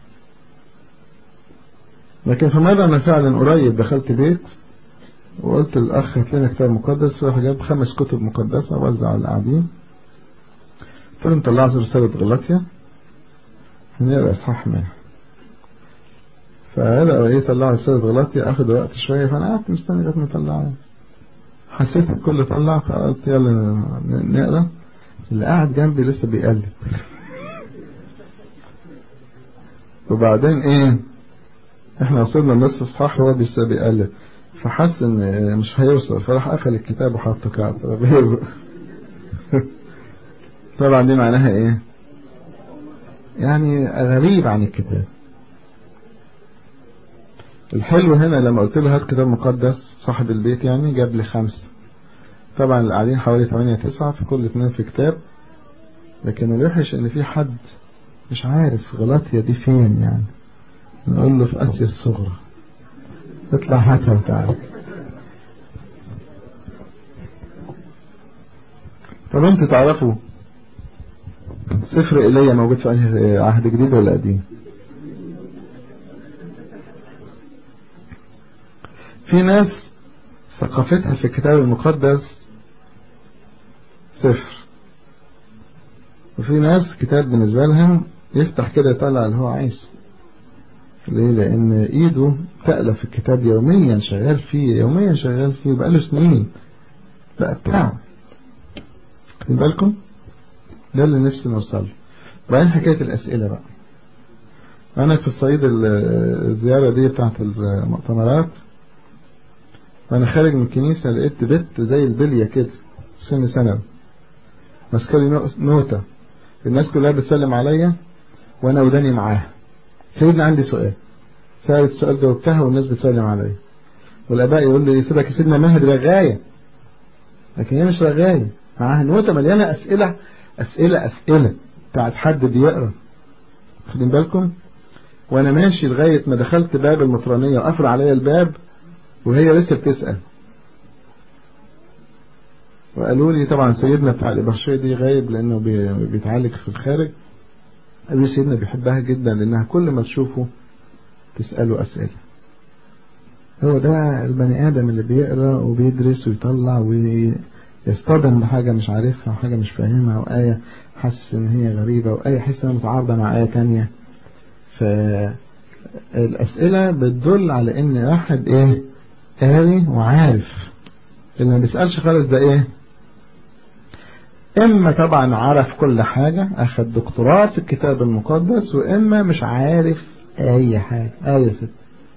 لكن في مرة أنا فعلا قريب دخلت بيت وقلت للأخ هات لنا كتاب مقدس راح جاب خمس كتب مقدسة وزع على القاعدين قلت له مطلع رسالة غلطية هنقرا إصحاح منها فهذا ايه طلع رسالة غلطية أخد وقت شوية فأنا قعدت مستني لغاية ما يطلعها حسيت الكل طلع فقلت يلا نقرا اللي قاعد جنبي لسه بيقلب وبعدين ايه احنا وصلنا نص الصح وهو لسه بيقلب فحس ان مش هيوصل فراح قفل الكتاب وحطه كده على الترابيزه طبعا دي معناها ايه يعني غريب عن الكتاب الحلو هنا لما قلت له هات كتاب مقدس صاحب البيت يعني جاب لي خمسة طبعا اللي قاعدين حوالي 8 9 في كل اتنين في كتاب لكن الوحش ان في حد مش عارف غلطية دي فين يعني نقول له في اسيا الصغرى اطلع هاتها وتعالى طب انتوا تعرفوا سفر ايليا موجود في انهي عهد جديد ولا قديم في ناس ثقافتها في الكتاب المقدس صفر وفي ناس كتاب بالنسبة لهم يفتح كده يطلع اللي هو عايزه ليه لان ايده تألف الكتاب يوميا شغال فيه يوميا شغال فيه بقاله سنين بقى بتاعه خدين بالكم ده اللي نفسي نوصل بعدين حكاية الأسئلة بقى أنا في الصعيد الزيارة دي بتاعت المؤتمرات وأنا خارج من الكنيسة لقيت بنت زي البلية كده سن ثانوي ماسكه لي نوتة الناس كلها بتسلم عليا وانا وداني معاها سيدنا عندي سؤال سألت السؤال جاوبتها والناس بتسلم عليا والاباء يقول لي سيبك يا سيدنا مهد رغاية لكن هي مش رغاية معاها نوتة مليانة اسئلة اسئلة اسئلة بتاعت حد بيقرا واخدين بالكم وانا ماشي لغاية ما دخلت باب المطرانية وقفل عليا الباب وهي لسه بتسأل وقالوا لي طبعا سيدنا بتاع الإبرشية دي غايب لأنه بيتعالج في الخارج قالوا لي سيدنا بيحبها جدا لأنها كل ما تشوفه تسأله أسئلة هو ده البني آدم اللي بيقرأ وبيدرس ويطلع ويصطدم بحاجة مش عارفها وحاجة مش فاهمها وآية حاسس إن هي غريبة وآية حاسس إنها متعارضة مع آية تانية فالأسئلة بتدل على إن واحد إيه قاري وعارف اللي ما بيسألش خالص ده إيه إما طبعا عرف كل حاجة أخذ دكتوراه في الكتاب المقدس وإما مش عارف أي حاجة آية ست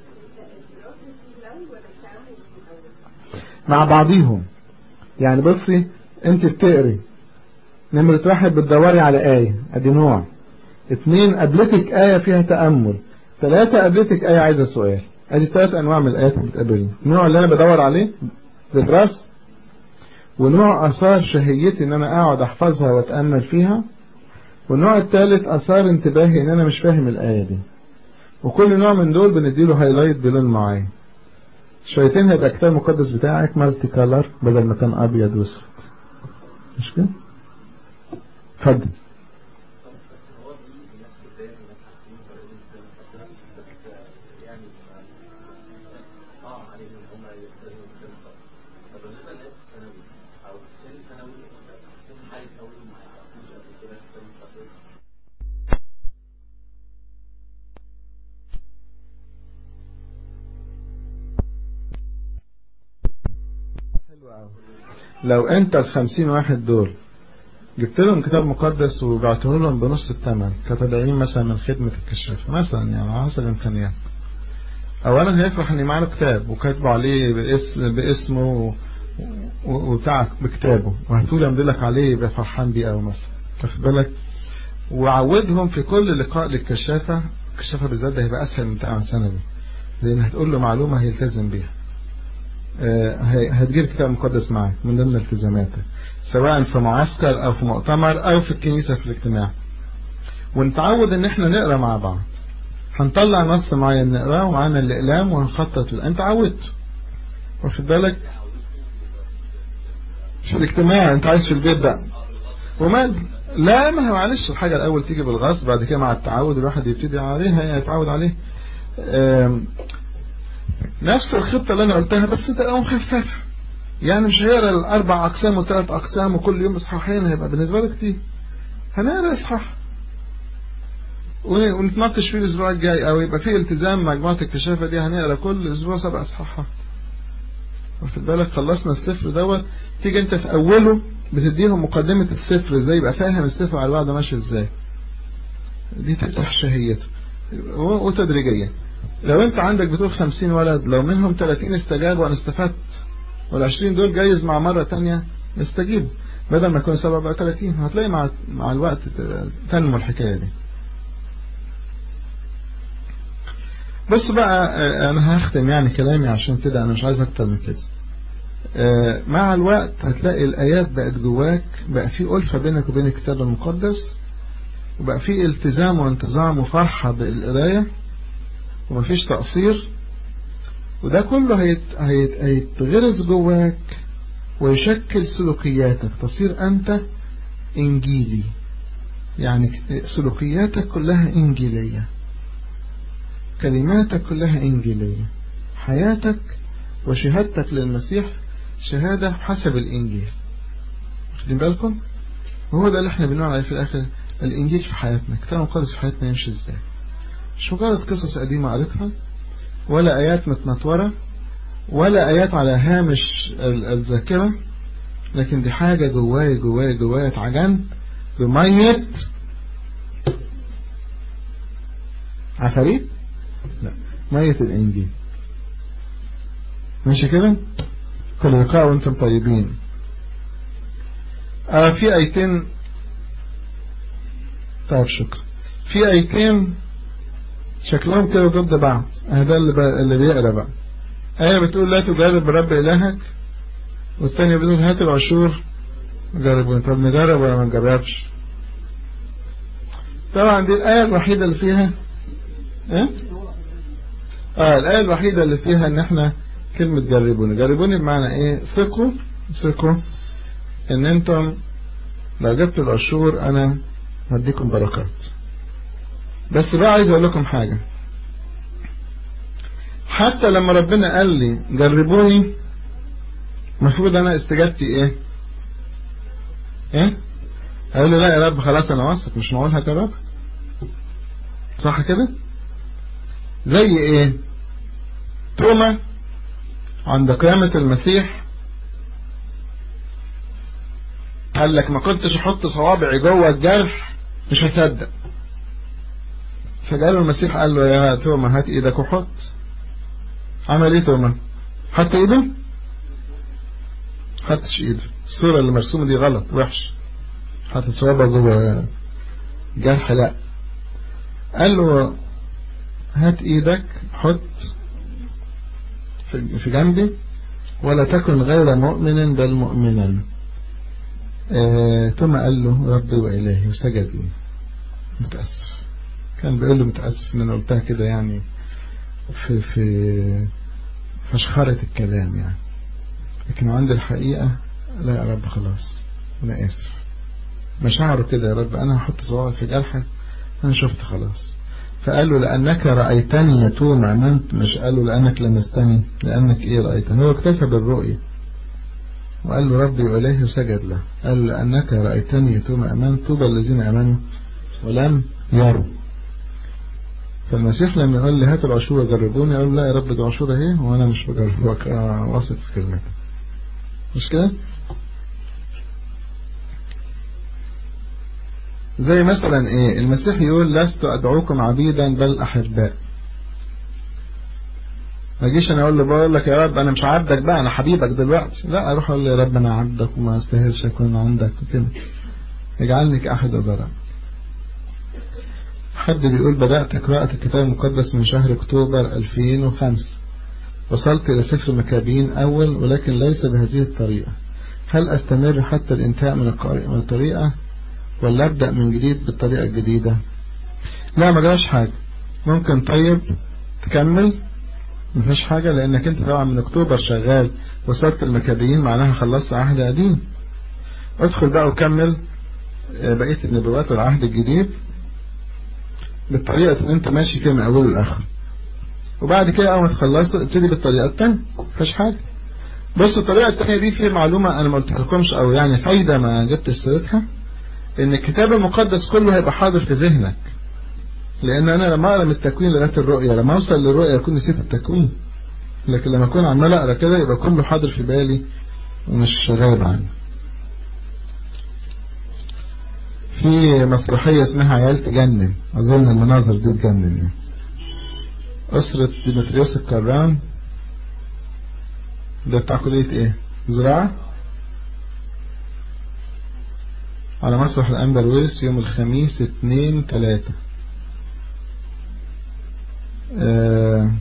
مع بعضيهم يعني بصي انت بتقري نمرة واحد بتدوري على آية ادي نوع اتنين قابلتك آية فيها تأمل ثلاثة قابلتك آية عايزة سؤال ادي ثلاث انواع من الآيات اللي بتقابلني النوع اللي انا بدور عليه بدراسة ونوع اثار شهيتي ان انا اقعد احفظها واتأمل فيها والنوع الثالث اثار انتباهي ان انا مش فاهم الآية دي وكل نوع من دول بنديله هايلايت بلون معين شويتين هيبقى الكتاب المقدس بتاعك مالتي كالر بدل ما كان ابيض واسود مش كده؟ اتفضل لو انت الخمسين واحد دول جبت لهم كتاب مقدس وبعته لهم بنص الثمن كتدعيم مثلا من خدمة الكشاف مثلا يعني على حسب الامكانيات اولا هيفرح ان معاه كتاب وكاتبه عليه باسم باسمه وبتاع بكتابه وهتقول يمضي لك عليه يبقى فرحان بيه او مثلا واخد بالك وعودهم في كل لقاء للكشافة الكشافة بالذات ده هيبقى اسهل من امتحان ثانوي لان هتقول له معلومة هيلتزم بيها هتجيب كتاب مقدس معك من ضمن التزاماتك سواء في معسكر او في مؤتمر او في الكنيسة في الاجتماع ونتعود ان احنا نقرا مع بعض هنطلع نص معين نقراه ومعانا الاقلام وهنخطط انت عودت واخد بالك في الاجتماع انت عايز في البيت بقى ومال لا ما هو معلش الحاجة الاول تيجي بالغصب بعد كده مع التعود الواحد يبتدي عليها يتعود عليه نفس الخطة اللي انا قلتها بس تبقى مخففة يعني مش هيقرا الاربع اقسام وثلاث اقسام وكل يوم اصحاحين هيبقى بالنسبة له كتير هنقرا اصحاح ونتناقش فيه الاسبوع الجاي او يبقى فيه التزام مجموعة الكشافة دي هنقرا كل اسبوع سبع اصحاحات واخد بالك خلصنا السفر دوت تيجي انت في اوله بتديهم مقدمة السفر ازاي يبقى فاهم السفر على بعضه ماشي ازاي دي تفتح شهيته وتدريجيا لو انت عندك بتقول 50 ولد لو منهم 30 استجابوا انا استفدت وال20 دول جايز مع مرة تانية نستجيب بدل ما يكون سبعة بقى 30 هتلاقي مع مع الوقت تنمو الحكاية دي بص بقى انا هختم يعني كلامي عشان كده انا مش عايز اكتر من كده مع الوقت هتلاقي الايات بقت جواك بقى في ألفة بينك وبين الكتاب المقدس وبقى في التزام وانتظام وفرحة بالقراية ومفيش تقصير وده كله هيت هيت هيتغرس جواك ويشكل سلوكياتك تصير أنت إنجيلي يعني سلوكياتك كلها إنجيلية كلماتك كلها إنجيلية حياتك وشهادتك للمسيح شهادة حسب الإنجيل واخدين بالكم وهو ده اللي احنا بنقول عليه في الآخر الإنجيل في حياتنا كتاب مقدس في حياتنا يمشي إزاي مش مجرد قصص قديمة قريتها ولا آيات متنطورة ولا آيات على هامش الذاكرة لكن دي حاجة جواي جواي جواي اتعجنت بمية عفاريت لا مية الإنجيل ماشي كده كل لقاء وانتم طيبين آه في ايتين طيب شكرا في ايتين شكلهم كده ضد بعض هذا اللي, بقى اللي بيقرا بقى آية بتقول لا تجرب رب إلهك والثانية بتقول هات العشور جربون طب نجرب ولا ما نجربش طبعا دي الآية الوحيدة اللي فيها ايه اه الآية الوحيدة اللي فيها ان احنا كلمة جربوني جربوني بمعنى ايه ثقوا ثقوا ان انتم لو جبتوا العشور انا هديكم بركات بس بقى عايز اقول لكم حاجة حتى لما ربنا قال لي جربوني المفروض انا استجابتي ايه ايه قال لي لا يا رب خلاص انا واثق مش معقول هجرب صح كده زي ايه توما عند قيامة المسيح قال لك ما كنتش احط صوابعي جوه الجرح مش هصدق فقال له المسيح قال له يا توما هات ايدك وحط عمل ايه توما حط ايده حطش ايده الصورة اللي مرسومة دي غلط وحش حاطط صوابعه جوه جرح لا قال له هات ايدك حط في جنبي ولا تكن غير مؤمن بل مؤمنا آه ثم قال له ربي وإلهي وسجد له متأسف كان بيقول له متأسف ان انا قلتها كده يعني في في فشخرة الكلام يعني لكن عند الحقيقة لا يا رب خلاص انا اسف مشاعره كده يا رب انا هحط صوابعي في جرحك انا شفت خلاص فقال له لأنك رأيتني يتوم عملت مش قال له لأنك لمستني لأنك إيه رأيتني هو اكتفى بالرؤية وقال له ربي وإلهي وسجد له قال له لأنك رأيتني يتوم أمنت طوبى الذين أمنوا ولم يروا فالمسيح لما يقول لي هات العشورة جربوني أقول لا يا رب دي عشورة اهي وأنا مش بجربك واثق في كلمتك مش كده؟ زي مثلا ايه المسيح يقول لست ادعوكم عبيدا بل احباء ما اجيش انا اقول له بقول لك يا رب انا مش عبدك بقى انا حبيبك دلوقتي لا اروح اقول له يا رب انا عبدك وما استاهلش اكون عندك وكده اجعلني كاحد ادراء حد بيقول بدأت قراءة الكتاب المقدس من شهر اكتوبر 2005 وصلت إلى سفر مكابين أول ولكن ليس بهذه الطريقة هل أستمر حتى الانتهاء من الطريقة ولا أبدأ من جديد بالطريقة الجديدة لا ما جراش حاجة ممكن طيب تكمل مفيش حاجة لأنك أنت طبعا من أكتوبر شغال وصلت المكابيين معناها خلصت عهد قديم ادخل بقى وكمل بقية النبوات والعهد الجديد بالطريقة اللي أنت ماشي فيها من أوله لآخره وبعد كده أول ما تخلصه ابتدي بالطريقة التانية مفيش حاجة بص الطريقة التانية دي فيها معلومة أنا ما قلتلكمش أو يعني فايدة ما جبت سيرتها ان الكتاب المقدس كله هيبقى حاضر في ذهنك لان انا لما اقرا من التكوين لغايه الرؤيه لما اوصل للرؤيه اكون نسيت التكوين لكن لما اكون عمال اقرا كده يبقى كله حاضر في بالي ومش غايب عني في مسرحية اسمها عيال تجنن أظن المناظر دي تجنن يعني. أسرة ديمتريوس الكرام ده بتاع كلية ايه زراعة على مسرح الأندلويس يوم الخميس اتنين تلاتة آه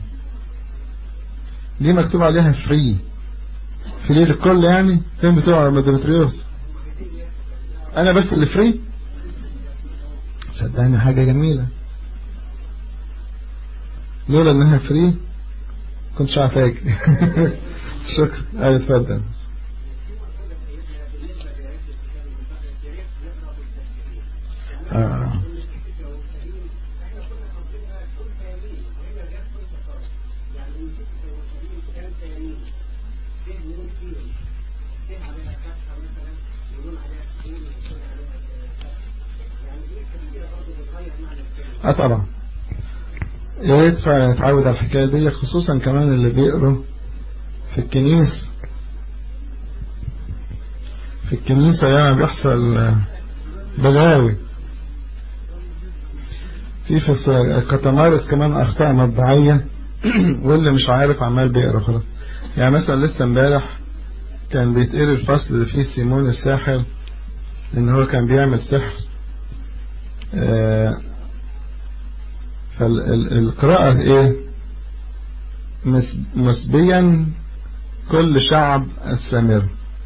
دي مكتوب عليها فري فري للكل يعني فين بتوع ديمتريوس انا بس اللي فري صدقني حاجة جميلة لولا انها فري كنتش عارف اجي شكرا ايوه اتفضل آه. اه طبعا يا ريت فعلا نتعود على الحكايه دي خصوصا كمان اللي بيقروا في الكنيسه في الكنيسه يعني بيحصل بلاوي في في الكتمارس كمان اخطاء مطبعيه واللي مش عارف عمال بيقرا خلاص يعني مثلا لسه امبارح كان بيتقري الفصل اللي فيه سيمون الساحر لأن هو كان بيعمل سحر آه فالقراءة إيه مسبيا كل شعب السامر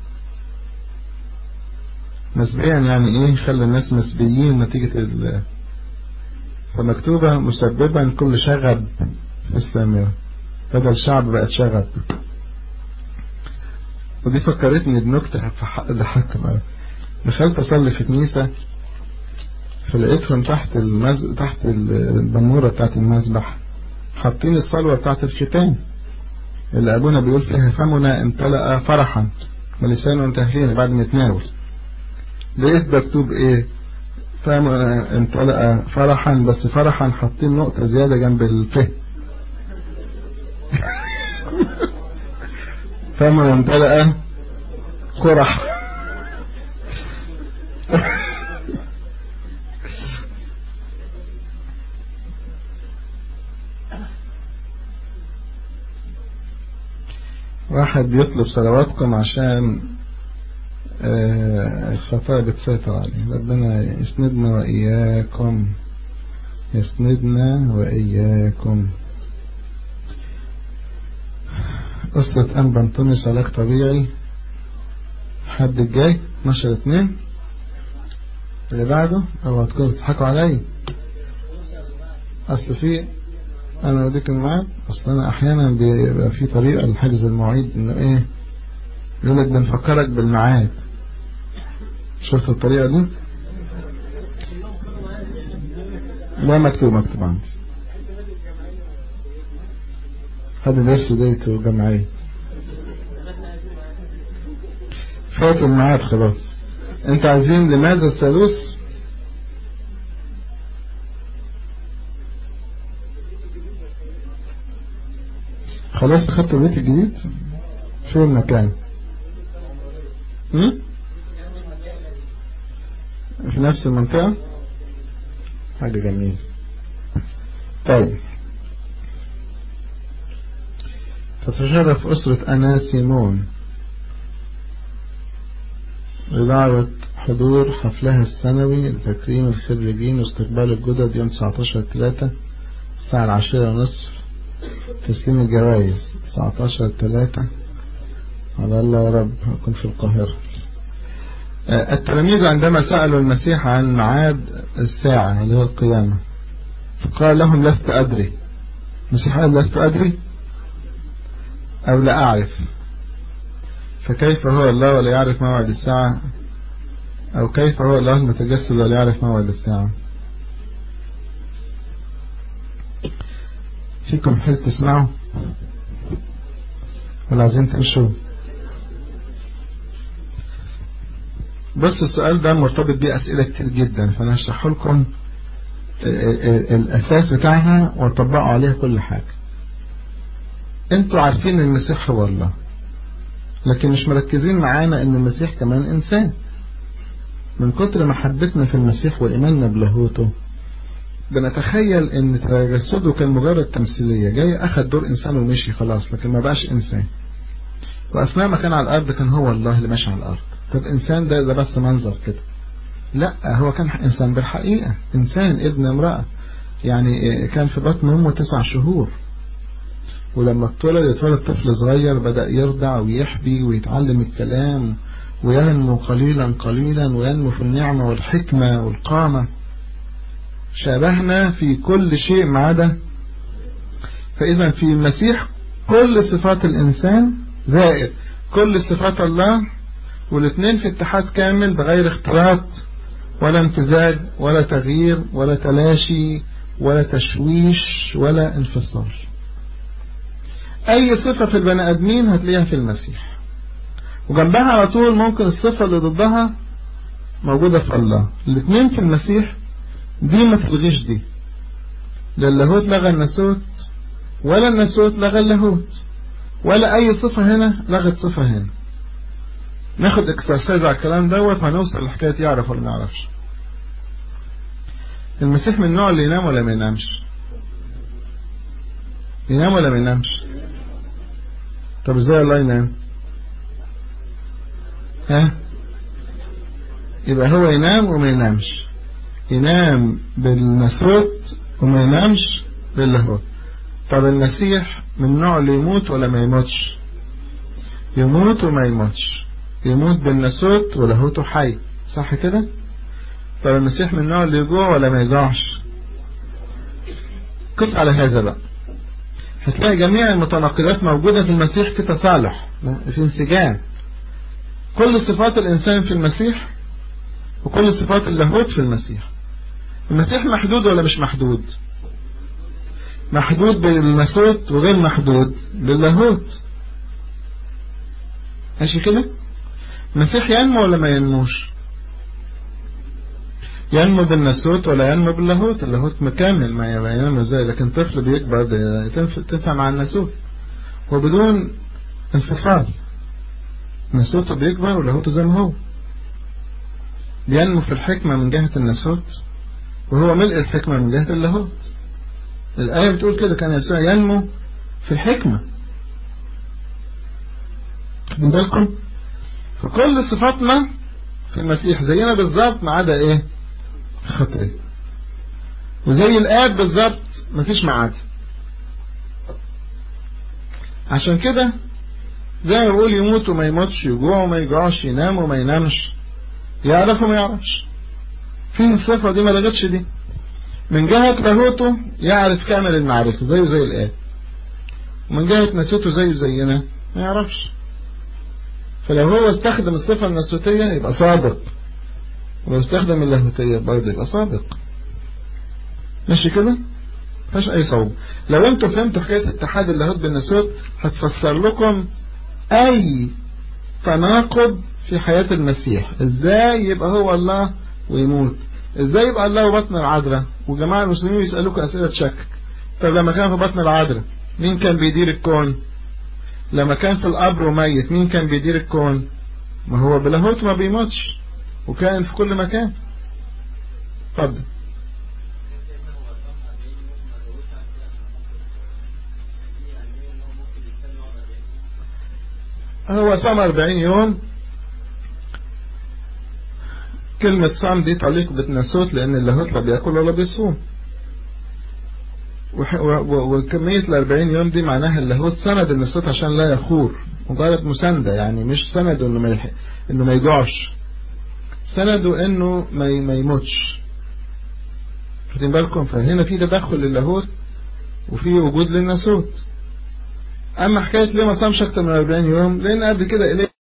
مسبيا يعني ايه خلى الناس مسبيين نتيجة ال فمكتوبة مسببا كل شغب في السامرة بدل الشعب بقت شغب ودي فكرتني بنكتة ضحكت بقى دخلت اصلي في كنيسة فلقيتهم تحت المز... تحت البنورة بتاعت المسبح حاطين الصلوة بتاعت الختان اللي ابونا بيقول فيها فمنا امتلأ فرحا ولسانه انتهينا بعد ما يتناول لقيت مكتوب ايه فمنا امتلأ فرحا بس فرحا حاطين نقطة زيادة جنب الف فمنا امتلأ قرح واحد بيطلب صلواتكم عشان الخطايا بتسيطر عليه ربنا يسندنا وإياكم يسندنا وإياكم قصة أنبا أنطونيوس علاج طبيعي حد الجاي 12 2 اللي بعده أو هتكونوا بتضحكوا عليا أصل في أنا وديك الميعاد أصل أنا أحيانا بيبقى في طريقة لحجز المواعيد إنه إيه يقول لك بنفكرك بالميعاد شفت الطريقة دي؟ لا مكتوب مكتوب عندي هذا درس ديته جمعية فات الميعاد خلاص انت عايزين لماذا الثالوث خلاص اخدت البيت الجديد فين المكان في نفس المنطقة حاجة جميلة طيب تتشرف أسرة أناسيمون بدعوة حضور حفلها السنوي لتكريم الخريجين واستقبال الجدد يوم 19 3 الساعة العاشرة ونصف تسليم الجوائز 19 3 على الله يا رب أكون في القاهرة التلاميذ عندما سألوا المسيح عن ميعاد الساعة اللي هو القيامة فقال لهم لست أدري المسيح قال لست أدري أو لا أعرف فكيف هو الله ولا يعرف موعد الساعة أو كيف هو الله المتجسد ولا يعرف موعد الساعة فيكم حل تسمعوا ولا عايزين تمشوا بص السؤال ده مرتبط بيه أسئلة كتير جدا فأنا هشرح لكم الأساس بتاعها وطبقوا عليها كل حاجة انتوا عارفين ان المسيح هو الله لكن مش مركزين معانا ان المسيح كمان انسان من كتر محبتنا في المسيح وإيماننا بلاهوته بنتخيل ان تجسده كان مجرد تمثيلية جاي اخد دور انسان ومشي خلاص لكن ما بقاش انسان واثناء ما كان على الارض كان هو الله اللي ماشي على الارض طب انسان ده ده بس منظر كده لا هو كان انسان بالحقيقة انسان ابن امرأة يعني كان في بطن امه تسع شهور ولما اتولد اتولد طفل صغير بدأ يرضع ويحبي ويتعلم الكلام وينمو قليلا قليلا وينمو في النعمة والحكمة والقامة شابهنا في كل شيء ما عدا فإذا في المسيح كل صفات الإنسان زائد كل صفات الله والاثنين في اتحاد كامل بغير اختلاط ولا امتزاج ولا تغيير ولا تلاشي ولا تشويش ولا انفصال أي صفة في البني آدمين هتلاقيها في المسيح وجنبها على طول ممكن الصفة اللي ضدها موجودة في الله الاثنين في المسيح دي ما تلغيش دي لا اللاهوت لغى الناسوت ولا الناسوت لغى اللاهوت ولا أي صفة هنا لغت صفة هنا ناخد اكسرسايز على الكلام دوت هنوصل لحكاية يعرف ولا ما يعرفش المسيح من النوع اللي ينام ولا ما ينامش ينام ولا ما ينامش طب ازاي الله ينام ها يبقى هو ينام وما ينامش ينام بالنسوت وما ينامش باللاهوت طب المسيح من النوع اللي يموت ولا ما يموتش يموت وما يموتش يموت بالنسوت ولاهوته حي صح كده طب المسيح من النوع اللي يجوع ولا ما يجوعش قس على هذا بقى هتلاقي جميع المتناقضات موجودة في المسيح في تصالح في انسجام كل صفات الإنسان في المسيح وكل صفات اللاهوت في المسيح المسيح محدود ولا مش محدود محدود بالنسوت وغير محدود باللاهوت ماشي كده المسيح ينمو ولا ما ينموش ينمو بالنسوت ولا ينمو باللاهوت اللاهوت مكمل ما ينمو ازاي لكن طفل بيكبر تنفع مع النسوت وبدون انفصال نسوته بيكبر ولاهوته زي ما هو بينمو في الحكمة من جهة النسوت وهو ملء الحكمة من جهة اللاهوت الآية بتقول كده كان يسوع ينمو في الحكمة من بالكم فكل صفاتنا في المسيح زينا بالظبط ما عدا ايه خطية وزي الآب بالظبط مفيش معاد عشان كده زي ما بقول يموت وما يموتش يجوع وما يجوعش ينام وما ينامش يعرف وما يعرفش فين الصفة دي ما لغتش دي من جهة لاهوته يعرف كامل المعرفة زيه زي الآب ومن جهة نسوته زيه زينا ما يعرفش فلو هو استخدم الصفة النسوتية يبقى صادق ولو استخدم اللاهوتية برضه يبقى صادق ماشي كده مفيش أي صعوبة لو انتوا فهمتوا حكاية اتحاد اللاهوت بالنسوت هتفسر لكم أي تناقض في حياة المسيح ازاي يبقى هو الله ويموت ازاي يبقى الله بطن العذراء وجماعة المسلمين يسألوك أسئلة تشكك طب لما كان في بطن العذراء مين كان بيدير الكون لما كان في القبر وميت مين كان بيدير الكون ما هو بلاهوت ما بيموتش وكان في كل مكان اتفضل هو صام 40 يوم كلمة صام دي تعليق بالنسوت لأن اللاهوت لا بياكل ولا بيصوم وكمية ال 40 يوم دي معناها اللاهوت سند النسوت عشان لا يخور مجرد مساندة يعني مش سند انه ما يح... انه ما يجوعش سنده انه ما, ي... ما يموتش واخدين بالكم فهنا في تدخل للاهوت وفي وجود للناسوت اما حكاية ليه ما صامش اكتر من 40 يوم لان قبل كده